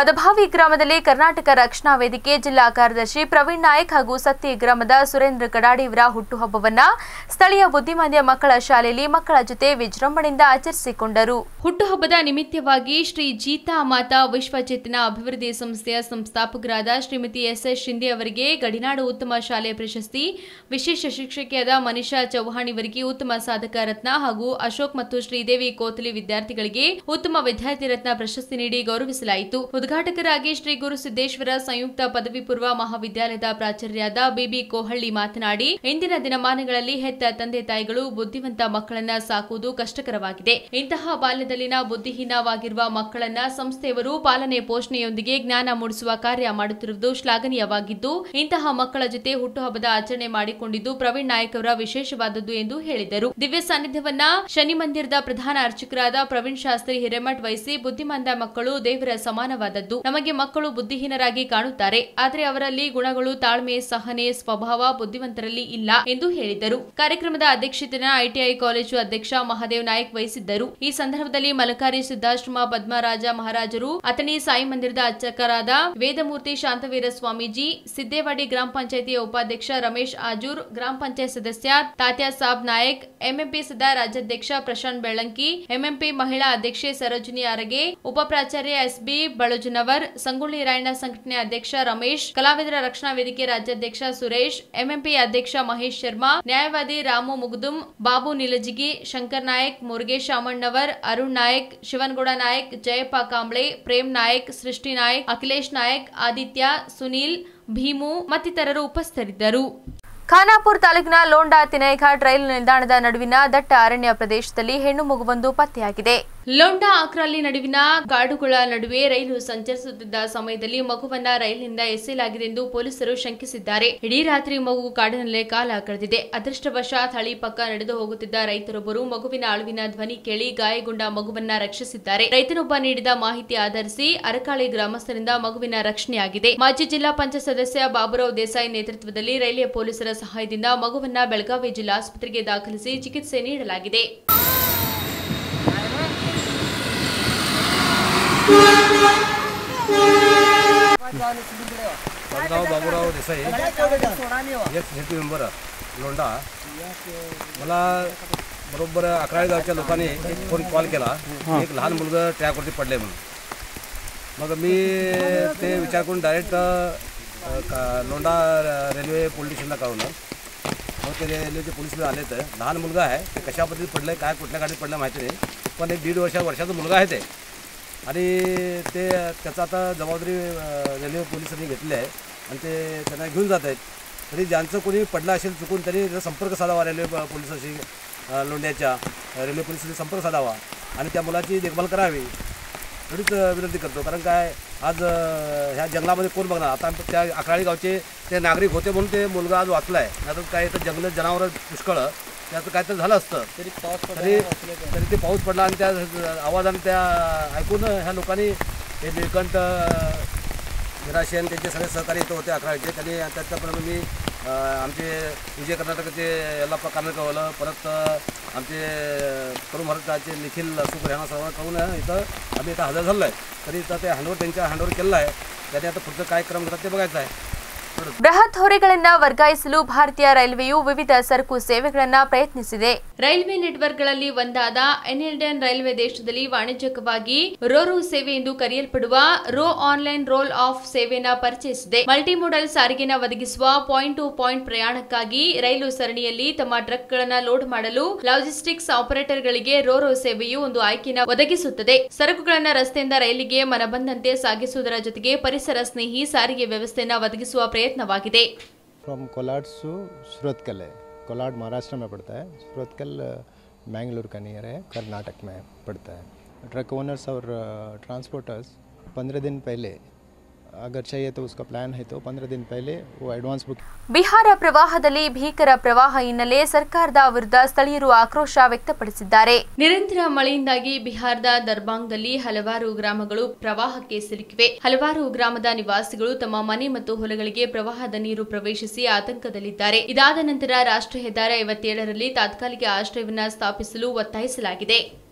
ಮದಭಾವಿ ಗ್ರಾಮದಲ್ಲಿ ಕರ್ನಾಟಕ ರಕ್ಷಣಾ ವೇದಿಕೆ ಜಿಲ್ಲಾ ಕಾರ್ಯದರ್ಶಿ ಪ್ರವೀಣ್ ನಾಯಕ್ ಹಾಗೂ ಸತ್ತಿ ಗ್ರಾಮದ ಸುರೇಂದ್ರ ಕಡಾಡಿ ಇವರ ಹುಟ್ಟುಹಬ್ಬವನ್ನ ಸ್ಥಳೀಯ ಬುದ್ಧಿಮಾಂದ್ಯ ಮಕ್ಕಳ ಶಾಲೆಯಲ್ಲಿ ಮಕ್ಕಳ ಜೊತೆ ವಿಜೃಂಭಣೆಯಿಂದ ಆಚರಿಸಿಕೊಂಡರು ಹುಟ್ಟುಹಬ್ಬದ ನಿಮಿತ್ತವಾಗಿ ಶ್ರೀ ಜೀತಾ ಮಾತಾ ವಿಶ್ವಚೇತನ ಅಭಿವೃದ್ಧಿ ಸಂಸ್ಥೆಯ ಸಂಸ್ಥಾಪಕರಾದ ಶ್ರೀಮತಿ ಎಸ್ ಎಸ್ ಶಿಂದೆ ಅವರಿಗೆ ಗಡಿನಾಡು ಉತ್ತಮ ಶಾಲೆ ಪ್ರಶಸ್ತಿ ವಿಶೇಷ ಶಿಕ್ಷಕಿಯಾದ ಮನಿಷಾ ಚೌಹಾಣ್ ಇವರಿಗೆ ಉತ್ತಮ ಸಾಧಕ ರತ್ನ ಹಾಗೂ ಅಶೋಕ್ ಮತ್ತು ಶ್ರೀದೇವಿ ಕೋತಲಿ ವಿದ್ಯಾರ್ಥಿಗಳಿಗೆ ಉತ್ತಮ ವಿದ್ಯಾರ್ಥಿ ರತ್ನ ಪ್ರಶಸ್ತಿ ನೀಡಿ ಗೌರವಿಸಲಾಯಿತು ಉದ್ಘಾಟಕರಾಗಿ ಶ್ರೀ ಗುರು ಸಿದ್ದೇಶ್ವರ ಸಂಯುಕ್ತ ಪದವಿ ಪೂರ್ವ ಮಹಾವಿದ್ಯಾಲಯದ ಪ್ರಾಚಾರ್ಯರಾದ ಬಿಬಿ ಕೋಹಳ್ಳಿ ಮಾತನಾಡಿ ಇಂದಿನ ದಿನಮಾನಗಳಲ್ಲಿ ಹೆತ್ತ ತಂದೆ ತಾಯಿಗಳು ಬುದ್ಧಿವಂತ ಮಕ್ಕಳನ್ನ ಸಾಕುವುದು ಕಷ್ಟಕರವಾಗಿದೆ ಇಂತಹ ಬಾಲ್ಯದಲ್ಲಿನ ಬುದ್ಧಿಹೀನವಾಗಿರುವ ಮಕ್ಕಳನ್ನ ಸಂಸ್ಥೆಯವರು ಪಾಲನೆ ಪೋಷಣೆಯೊಂದಿಗೆ ಜ್ಞಾನ ಮೂಡಿಸುವ ಕಾರ್ಯ ಮಾಡುತ್ತಿರುವುದು ಶ್ಲಾಘನೀಯವಾಗಿದ್ದು ಇಂತಹ ಮಕ್ಕಳ ಜೊತೆ ಹುಟ್ಟುಹಬ್ಬದ ಆಚರಣೆ ಮಾಡಿಕೊಂಡಿದ್ದು ಪ್ರವೀಣ್ ನಾಯಕ್ ಅವರ ವಿಶೇಷವಾದದ್ದು ಎಂದು ಹೇಳಿದರು ದಿವ್ಯ ಸಾನ್ನಿಧ್ಯವನ್ನ ಶನಿ ಮಂದಿರದ ಪ್ರಧಾನ ಅರ್ಚಕರಾದ ಪ್ರವೀಣ್ ಶಾಸ್ತ್ರಿ ಹಿರೇಮಠ್ ವಹಿಸಿ ಬುದ್ಧಿಮಾಂದ ಮಕ್ಕಳು ದೇವರ ಸಮಾನವಾದದ್ದು ನಮಗೆ ಮಕ್ಕಳು ಬುದ್ಧಿಹೀನರಾಗಿ ಕಾಣುತ್ತಾರೆ ಆದರೆ ಅವರಲ್ಲಿ ಗುಣಗಳು ತಾಳ್ಮೆ ಸಹನೆ ಸ್ವಭಾವ ಬುದ್ಧಿವಂತರಲ್ಲಿ ಇಲ್ಲ ಎಂದು ಹೇಳಿದರು ಕಾರ್ಯಕ್ರಮದ ಅಧ್ಯಕ್ಷತೆಯನ್ನು ಐಟಿಐ ಕಾಲೇಜು ಅಧ್ಯಕ್ಷ ಮಹಾದೇವ್ ನಾಯಕ್ ವಹಿಸಿದ್ದರು ಈ ಸಂದರ್ಭದಲ್ಲಿ ಮಲಕಾರಿ ಸಿದ್ದಾಶ್ರಮ ಪದ್ಮರಾಜ ಮಹಾರಾಜರು ಅತನಿ ಸಾಯಿ ಮಂದಿರದ ಅರ್ಚಕರಾದ ವೇದಮೂರ್ತಿ ಶಾಂತವೀರ ಸ್ವಾಮೀಜಿ ಸಿದ್ದೇವಾಡಿ ಗ್ರಾಮ ಪಂಚಾಯಿತಿಯ ಉಪಾಧ್ಯಕ್ಷ ರಮೇಶ್ ಆಜೂರ್ ಗ್ರಾಮ ಪಂಚಾಯತ್ ಸದಸ್ಯ ತಾತ್ಯಾ ಸಾಬ್ ನಾಯಕ್ ಎಂಎಂಪಿ ಸದಾ ರಾಜ್ಯಾಧ್ಯಕ್ಷ ಪ್ರಶಾಂತ್ ಬೆಳ್ಳಂಕಿ ಎಂಎಂಪಿ ಮಹಿಳಾ ಅಧ್ಯಕ್ಷೆ ಸರೋಜಿನಿ ಅರಗೆ ಉಪ ಪ್ರಾಚಾರ್ಯ ಎಸ್ಬಿ ಬಳಜುನವರ್ ಸಂಗೊಳ್ಳಿ ರಾಯಣ್ಣ ಸಂಘಟನೆ ಅಧ್ಯಕ್ಷ ರಮೇಶ್ ಕಲಾವಿದರ ರಕ್ಷಣಾ ವೇದಿಕೆ ರಾಜ್ಯಾಧ್ಯಕ್ಷ ಸುರೇಶ್ ಎಂಎಂಪಿ ಅಧ್ಯಕ್ಷ ಮಹೇಶ್ ಶರ್ಮಾ ನ್ಯಾಯವಾದಿ ರಾಮು ಮುಗುದುಂ ಬಾಬು ನಿಲಜಿಗಿ ಶಂಕರ್ ನಾಯಕ್ ಮುರುಗೇಶ್ ಶಾಮಣ್ಣವರ್ ಅರುಣ್ ನಾಯಕ್ ಶಿವನಗೌಡ ನಾಯಕ್ ಜಯಪ್ಪ ಕಾಂಬ್ಳೆ ಪ್ರೇಮ್ ನಾಯಕ್ ಸೃಷ್ಟಿ ನಾಯಕ್ ಅಖಿಲೇಶ್ ನಾಯಕ್ ಆದಿತ್ಯ ಸುನೀಲ್ ಭೀಮು ಮತ್ತಿತರರು ಉಪಸ್ಥಿತರಿದ್ದರು ಖಾನಾಪುರ ತಾಲೂಕಿನ ಲೋಂಡಾ ತಿನೈಘಾಟ್ ರೈಲು ನಿಲ್ದಾಣದ ನಡುವಿನ ದಟ್ಟ ಅರಣ್ಯ ಪ್ರದೇಶದಲ್ಲಿ ಹೆಣ್ಣು ಮಗುವೊಂದು ಪತ್ತೆಯಾಗಿದೆ ಲೋಂಡಾ ಅಕ್ರಾಲಿ ನಡುವಿನ ಗಾಡುಗಳ ನಡುವೆ ರೈಲು ಸಂಚರಿಸುತ್ತಿದ್ದ ಸಮಯದಲ್ಲಿ ಮಗುವನ್ನ ರೈಲಿನಿಂದ ಎಸೆಯಲಾಗಿದೆ ಎಂದು ಪೊಲೀಸರು ಶಂಕಿಸಿದ್ದಾರೆ ಇಡೀ ರಾತ್ರಿ ಮಗು ಕಾಡಿನಲ್ಲೇ ಕಾಲ ಕಳೆದಿದೆ ಅದೃಷ್ಟವಶಾತ್ ಹಳಿ ಪಕ್ಕ ನಡೆದು ಹೋಗುತ್ತಿದ್ದ ರೈತರೊಬ್ಬರು ಮಗುವಿನ ಅಳುವಿನ ಧ್ವನಿ ಕೇಳಿ ಗಾಯಗೊಂಡ ಮಗುವನ್ನ ರಕ್ಷಿಸಿದ್ದಾರೆ ರೈತನೊಬ್ಬ ನೀಡಿದ ಮಾಹಿತಿ ಆಧರಿಸಿ ಅರಕಾಳಿ ಗ್ರಾಮಸ್ಥರಿಂದ ಮಗುವಿನ ರಕ್ಷಣೆಯಾಗಿದೆ ಮಾಜಿ ಜಿಲ್ಲಾ ಪಂಚಾಯತ್ ಸದಸ್ಯ ಬಾಬುರಾವ್ ದೇಸಾಯಿ ನೇತೃತ್ವದಲ್ಲಿ ರೈಲ್ವೆ ಪೊಲೀಸರ ಸಹಾಯದಿಂದ ಮಗುವನ್ನ ಬೆಳಗಾವಿ ಜಿಲ್ಲಾಸ್ಪತ್ರೆಗೆ ದಾಖಲಿಸಿ ಚಿಕಿತ್ಸೆ ನೀಡಲಾಗಿದೆ बाबूराव बाबूराव देसाई एक झेपी मेंबर लोंढा मला बरोबर अकराळी गावच्या लोकांनी एक फोन कॉल केला एक लहान मुलगा ट्रॅकवरती पडले म्हणून मग मी ते विचार करून डायरेक्ट लोंढा रेल्वे पोलीस स्टेशनला कळवलं मग ते रेल्वेचे पोलीस आले तर लहान मुलगा आहे ते कशा पद्धतीत पडलं काय कुठल्या गाडीत पडलं माहिती नाही पण एक दीड वर्षा वर्षाचा मुलगा आहे ते आणि ते त्याचा आता जबाबदारी अ, रेल्वे पोलिसांनी घेतली आहे आणि ते त्यांना घेऊन जात आहेत तरी ज्यांचं कोणी पडलं असेल चुकून त्यांनी त्याचा संपर्क साधावा रेल्वे प- पोलिसाशी अ, लोंढ्याच्या अ, रेल्वे पोलिसांशी संपर्क साधावा आणि त्या मुलाची देखभाल करावी एवढीच अ, विनंती करतो कारण काय आज अ, ह्या जंगलामध्ये कोण बघणार आता त्या अकराळी गावचे ते नागरिक होते म्हणून ते मुलगा आज वाचला आहे नाही तर काय तर जंगल जनावरं पुष्कळ त्याचं काय तर झालं असतं तरी तरी ते पाऊस पडला आणि त्या आवाजाने त्या ऐकून ह्या लोकांनी हे निळकंठ निराशे आणि त्यांचे सगळे सहकारी इथं होते अकराचे त्यांनी त्याच्याप्रमाणे मी अ, आमचे विजय कर्नाटकाचे यल्लाप्पा कानडकवलं परत अ, आमचे तरुण भारताचे निखिल सुपर ह्यांना सर्वांना कळून इथं आम्ही इथं हजर झालो आहे तरी इथं ते हँडओव्हर त्यांच्या हँडओव्हर केलेलं आहे त्याने आता पुढचं काय क्रम घेतात ते बघायचं आहे ಬೃಹತ್ ಹೊರೆಗಳನ್ನ ವರ್ಗಾಯಿಸಲು ಭಾರತೀಯ ರೈಲ್ವೆಯು ವಿವಿಧ ಸರಕು ಸೇವೆಗಳನ್ನ ಪ್ರಯತ್ನಿಸಿದೆ ರೈಲ್ವೆ ನೆಟ್ವರ್ಕ್ಗಳಲ್ಲಿ ಒಂದಾದ ಇಂಡಿಯನ್ ರೈಲ್ವೆ ದೇಶದಲ್ಲಿ ವಾಣಿಜ್ಯಿಕವಾಗಿ ರೋರು ಸೇವೆ ಎಂದು ಕರೆಯಲ್ಪಡುವ ರೋ ಆನ್ಲೈನ್ ರೋಲ್ ಆಫ್ ಸೇವೆನ ಪರಿಚಯಿಸಿದೆ ಮಲ್ಟಿಮೋಡಲ್ ಸಾರಿಗೆನ ಒದಗಿಸುವ ಪಾಯಿಂಟ್ ಟು ಪಾಯಿಂಟ್ ಪ್ರಯಾಣಕ್ಕಾಗಿ ರೈಲು ಸರಣಿಯಲ್ಲಿ ತಮ್ಮ ಟ್ರಕ್ಗಳನ್ನ ಲೋಡ್ ಮಾಡಲು ಲಾಜಿಸ್ಟಿಕ್ಸ್ ಆಪರೇಟರ್ಗಳಿಗೆ ರೋರೋ ಸೇವೆಯು ಒಂದು ಆಯ್ಕೆನ ಒದಗಿಸುತ್ತದೆ ಸರಕುಗಳನ್ನ ರಸ್ತೆಯಿಂದ ರೈಲಿಗೆ ಮನಬಂದಂತೆ ಸಾಗಿಸುವುದರ ಜೊತೆಗೆ ಪರಿಸರ ಸ್ನೇಹಿ ಸಾರಿಗೆ ವ್ಯವಸ್ಥೆಯನ್ನು ಒದಗಿಸುವ ಪ್ರಯತ್ನವಾಗಿದೆ फ्रॉम कोलाड टू सूरतकल है कोलाड महाराष्ट्र में पड़ता है सूरतकल मैंगलोर का नियर है कर्नाटक में पड़ता है ट्रक ओनर्स और ट्रांसपोर्टर्स पंद्रह दिन पहले अगर चाहिए तो उसका प्लान है तो पंद्रह दिन पहले वो एडवांस बुक ಬಿಹಾರ ಪ್ರವಾಹದಲ್ಲಿ ಭೀಕರ ಪ್ರವಾಹ ಹಿನ್ನೆಲೆ ಸರ್ಕಾರದ ವಿರುದ್ಧ ಸ್ಥಳೀಯರು ಆಕ್ರೋಶ ವ್ಯಕ್ತಪಡಿಸಿದ್ದಾರೆ ನಿರಂತರ ಮಳೆಯಿಂದಾಗಿ ಬಿಹಾರದ ದರ್ಬಾಂಗ್ದಲ್ಲಿ ಹಲವಾರು ಗ್ರಾಮಗಳು ಪ್ರವಾಹಕ್ಕೆ ಸಿಲುಕಿವೆ ಹಲವಾರು ಗ್ರಾಮದ ನಿವಾಸಿಗಳು ತಮ್ಮ ಮನೆ ಮತ್ತು ಹೊಲಗಳಿಗೆ ಪ್ರವಾಹದ ನೀರು ಪ್ರವೇಶಿಸಿ ಆತಂಕದಲ್ಲಿದ್ದಾರೆ ಇದಾದ ನಂತರ ರಾಷ್ಟ್ರೀಯ ಹೆದ್ದಾರಿ ಐವತ್ತೇಳರಲ್ಲಿ ತಾತ್ಕಾಲಿಕ ಆಶ್ರಯವನ್ನ ಸ್ಥಾಪಿಸಲು ಒತ್ತಾಯಿಸಲಾಗಿದೆ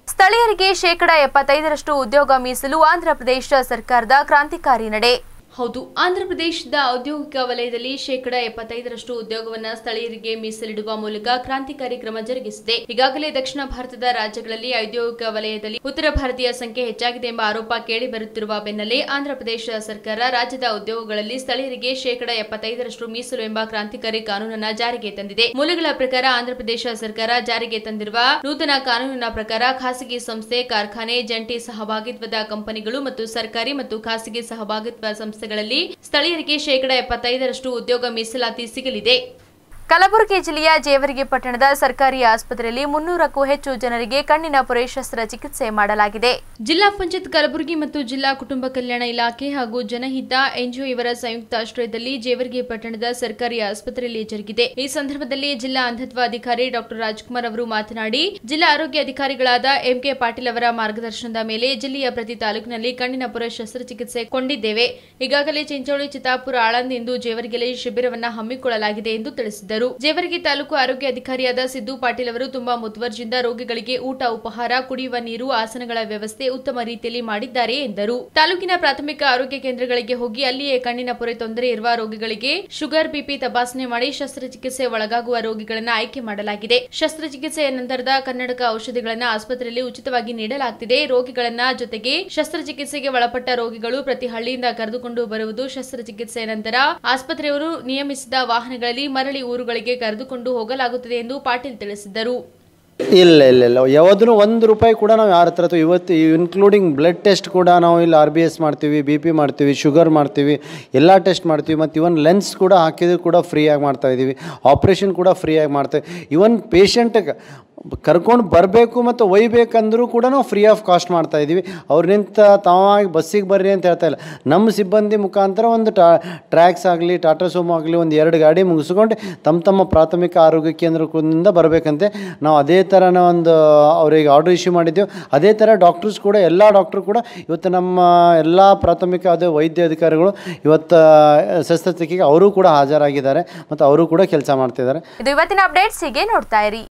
ಸ್ಥಳೀಯರಿಗೆ ಶೇಕಡಾ ಎಪ್ಪತ್ತೈದರಷ್ಟು ಉದ್ಯೋಗ ಮೀಸಲು ಆಂಧ್ರಪ್ರದೇಶ ಸರ್ಕಾರದ ಕ್ರಾಂತಿಕಾರಿ ನಡೆ ಹೌದು ಆಂಧ್ರಪ್ರದೇಶದ ಔದ್ಯೋಗಿಕ ವಲಯದಲ್ಲಿ ಶೇಕಡಾ ಎಪ್ಪತ್ತೈದರಷ್ಟು ಉದ್ಯೋಗವನ್ನ ಸ್ಥಳೀಯರಿಗೆ ಮೀಸಲಿಡುವ ಮೂಲಕ ಕ್ರಾಂತಿಕಾರಿ ಕ್ರಮ ಜರುಗಿಸಿದೆ ಈಗಾಗಲೇ ದಕ್ಷಿಣ ಭಾರತದ ರಾಜ್ಯಗಳಲ್ಲಿ ಔದ್ಯೋಗಿಕ ವಲಯದಲ್ಲಿ ಉತ್ತರ ಭಾರತೀಯ ಸಂಖ್ಯೆ ಹೆಚ್ಚಾಗಿದೆ ಎಂಬ ಆರೋಪ ಕೇಳಿ ಬರುತ್ತಿರುವ ಬೆನ್ನಲ್ಲೇ ಆಂಧ್ರಪ್ರದೇಶ ಸರ್ಕಾರ ರಾಜ್ಯದ ಉದ್ಯೋಗಗಳಲ್ಲಿ ಸ್ಥಳೀಯರಿಗೆ ಶೇಕಡಾ ಎಪ್ಪತ್ತೈದರಷ್ಟು ಮೀಸಲು ಎಂಬ ಕ್ರಾಂತಿಕಾರಿ ಕಾನೂನನ್ನ ಜಾರಿಗೆ ತಂದಿದೆ ಮೂಲಗಳ ಪ್ರಕಾರ ಆಂಧ್ರಪ್ರದೇಶ ಸರ್ಕಾರ ಜಾರಿಗೆ ತಂದಿರುವ ನೂತನ ಕಾನೂನಿನ ಪ್ರಕಾರ ಖಾಸಗಿ ಸಂಸ್ಥೆ ಕಾರ್ಖಾನೆ ಜಂಟಿ ಸಹಭಾಗಿತ್ವದ ಕಂಪನಿಗಳು ಮತ್ತು ಸರ್ಕಾರಿ ಮತ್ತು ಖಾಸಗಿ ಸಹಭಾಗಿತ್ವ ಸಂಸ್ಥೆಗಳಲ್ಲಿ ಸ್ಥಳೀಯರಿಗೆ ಶೇಕಡಾ ಎಪ್ಪತ್ತೈದರಷ್ಟು ಉದ್ಯೋಗ ಮೀಸಲಾತಿ ಸಿಗಲಿದೆ ಕಲಬುರಗಿ ಜಿಲ್ಲೆಯ ಜೇವರ್ಗಿ ಪಟ್ಟಣದ ಸರ್ಕಾರಿ ಆಸ್ಪತ್ರೆಯಲ್ಲಿ ಮುನ್ನೂರಕ್ಕೂ ಹೆಚ್ಚು ಜನರಿಗೆ ಕಣ್ಣಿನ ಪೊರೆ ಶಸ್ತ್ರಚಿಕಿತ್ಸೆ ಮಾಡಲಾಗಿದೆ ಜಿಲ್ಲಾ ಪಂಚಾಯತ್ ಕಲಬುರಗಿ ಮತ್ತು ಜಿಲ್ಲಾ ಕುಟುಂಬ ಕಲ್ಯಾಣ ಇಲಾಖೆ ಹಾಗೂ ಜನಹಿತ ಎನ್ಜಿಒ ಇವರ ಸಂಯುಕ್ತ ಆಶ್ರಯದಲ್ಲಿ ಜೇವರ್ಗಿ ಪಟ್ಟಣದ ಸರ್ಕಾರಿ ಆಸ್ಪತ್ರೆಯಲ್ಲಿ ಜರುಗಿದೆ ಈ ಸಂದರ್ಭದಲ್ಲಿ ಜಿಲ್ಲಾ ಅಂಧತ್ವ ಅಧಿಕಾರಿ ಡಾಕ್ಟರ್ ರಾಜ್ಕುಮಾರ್ ಅವರು ಮಾತನಾಡಿ ಜಿಲ್ಲಾ ಆರೋಗ್ಯ ಅಧಿಕಾರಿಗಳಾದ ಎಂಕೆ ಪಾಟೀಲ್ ಅವರ ಮಾರ್ಗದರ್ಶನದ ಮೇಲೆ ಜಿಲ್ಲೆಯ ಪ್ರತಿ ತಾಲೂಕಿನಲ್ಲಿ ಕಣ್ಣಿನ ಪೊರೆ ಶಸ್ತ್ರಚಿಕಿತ್ಸೆ ಕೊಂಡಿದ್ದೇವೆ ಈಗಾಗಲೇ ಚಿಂಚೋಳಿ ಚಿತ್ತಾಪುರ ಆಳಂದ್ ಎಂದು ಜೇವರ್ಗಿಯಲ್ಲಿ ಶಿಬಿರವನ್ನ ಹಮ್ಮಿಕೊಳ್ಳಲಾಗಿದೆ ಎಂದು ತಿಳಿಸಿದರು ಜೇವರ್ಗಿ ತಾಲೂಕು ಆರೋಗ್ಯ ಅಧಿಕಾರಿಯಾದ ಸಿದ್ದು ಪಾಟೀಲ್ ಅವರು ತುಂಬಾ ಮುತುವರ್ಜಿಯಿಂದ ರೋಗಿಗಳಿಗೆ ಊಟ ಉಪಹಾರ ಕುಡಿಯುವ ನೀರು ಆಸನಗಳ ವ್ಯವಸ್ಥೆ ಉತ್ತಮ ರೀತಿಯಲ್ಲಿ ಮಾಡಿದ್ದಾರೆ ಎಂದರು ತಾಲೂಕಿನ ಪ್ರಾಥಮಿಕ ಆರೋಗ್ಯ ಕೇಂದ್ರಗಳಿಗೆ ಹೋಗಿ ಅಲ್ಲಿಯೇ ಕಣ್ಣಿನ ಪೊರೆ ತೊಂದರೆ ಇರುವ ರೋಗಿಗಳಿಗೆ ಶುಗರ್ ಬಿಪಿ ತಪಾಸಣೆ ಮಾಡಿ ಶಸ್ತ್ರಚಿಕಿತ್ಸೆ ಒಳಗಾಗುವ ರೋಗಿಗಳನ್ನು ಆಯ್ಕೆ ಮಾಡಲಾಗಿದೆ ಶಸ್ತ್ರಚಿಕಿತ್ಸೆಯ ನಂತರದ ಕನ್ನಡಕ ಔಷಧಿಗಳನ್ನು ಆಸ್ಪತ್ರೆಯಲ್ಲಿ ಉಚಿತವಾಗಿ ನೀಡಲಾಗುತ್ತಿದೆ ರೋಗಿಗಳನ್ನ ಜೊತೆಗೆ ಶಸ್ತ್ರಚಿಕಿತ್ಸೆಗೆ ಒಳಪಟ್ಟ ರೋಗಿಗಳು ಪ್ರತಿ ಹಳ್ಳಿಯಿಂದ ಕರೆದುಕೊಂಡು ಬರುವುದು ಶಸ್ತ್ರಚಿಕಿತ್ಸೆಯ ನಂತರ ಆಸ್ಪತ್ರೆಯವರು ನಿಯಮಿಸಿದ ವಾಹನಗಳಲ್ಲಿ ಮರಳಿ ಊರುಗಳಿಗೆ ಕರೆದುಕೊಂಡು ಹೋಗಲಾಗುತ್ತದೆ ಎಂದು ಪಾಟೀಲ್ ತಿಳಿಸಿದರು ಇಲ್ಲ ಇಲ್ಲ ಇಲ್ಲ ಯಾವುದೂ ಒಂದು ರೂಪಾಯಿ ಕೂಡ ನಾವು ಯಾರ ಹತ್ರ ಅಥವಾ ಇವತ್ತು ಇನ್ಕ್ಲೂಡಿಂಗ್ ಬ್ಲಡ್ ಟೆಸ್ಟ್ ಕೂಡ ನಾವು ಇಲ್ಲಿ ಆರ್ ಬಿ ಎಸ್ ಮಾಡ್ತೀವಿ ಬಿ ಪಿ ಮಾಡ್ತೀವಿ ಶುಗರ್ ಮಾಡ್ತೀವಿ ಎಲ್ಲ ಟೆಸ್ಟ್ ಮಾಡ್ತೀವಿ ಮತ್ತು ಇವನ್ ಲೆನ್ಸ್ ಕೂಡ ಹಾಕಿದ್ರು ಕೂಡ ಫ್ರೀಯಾಗಿ ಮಾಡ್ತಾ ಇದ್ದೀವಿ ಆಪ್ರೇಷನ್ ಕೂಡ ಫ್ರೀಯಾಗಿ ಮಾಡ್ತೇವೆ ಇವನ್ ಪೇಷಂಟ್ಗೆ ಕರ್ಕೊಂಡು ಬರಬೇಕು ಮತ್ತು ಒಯ್ಬೇಕಂದ್ರೂ ಕೂಡ ನಾವು ಫ್ರೀ ಆಫ್ ಕಾಸ್ಟ್ ಮಾಡ್ತಾ ಇದ್ದೀವಿ ಅವ್ರು ನಿಂತ ತಾವಾಗಿ ಬಸ್ಸಿಗೆ ಬರ್ರಿ ಅಂತ ಹೇಳ್ತಾ ಇಲ್ಲ ನಮ್ಮ ಸಿಬ್ಬಂದಿ ಮುಖಾಂತರ ಒಂದು ಟಾ ಟ್ರ್ಯಾಕ್ಸ್ ಆಗಲಿ ಟಾಟಾ ಸೋಮೋ ಆಗಲಿ ಒಂದು ಎರಡು ಗಾಡಿ ಮುಗಿಸ್ಕೊಂಡು ತಮ್ಮ ತಮ್ಮ ಪ್ರಾಥಮಿಕ ಆರೋಗ್ಯ ಕೇಂದ್ರದಿಂದ ಬರಬೇಕಂತೆ ನಾವು ಅದೇ ಥರನ ಒಂದು ಅವರಿಗೆ ಆರ್ಡರ್ ಇಶ್ಯೂ ಮಾಡಿದ್ದೆವು ಅದೇ ಥರ ಡಾಕ್ಟರ್ಸ್ ಕೂಡ ಎಲ್ಲ ಡಾಕ್ಟ್ರು ಕೂಡ ಇವತ್ತು ನಮ್ಮ ಎಲ್ಲ ಪ್ರಾಥಮಿಕ ಅದೇ ವೈದ್ಯ ಅಧಿಕಾರಿಗಳು ಇವತ್ತು ಶಸ್ತ್ರಚಿಕಿತ್ಸೆಗೆ ಅವರು ಕೂಡ ಹಾಜರಾಗಿದ್ದಾರೆ ಮತ್ತು ಅವರು ಕೂಡ ಕೆಲಸ ಮಾಡ್ತಿದ್ದಾರೆ ಇದು ಇವತ್ತಿನ ಅಪ್ಡೇಟ್ಸ್ ಹೀಗೆ ನೋಡ್ತಾ ಇರಿ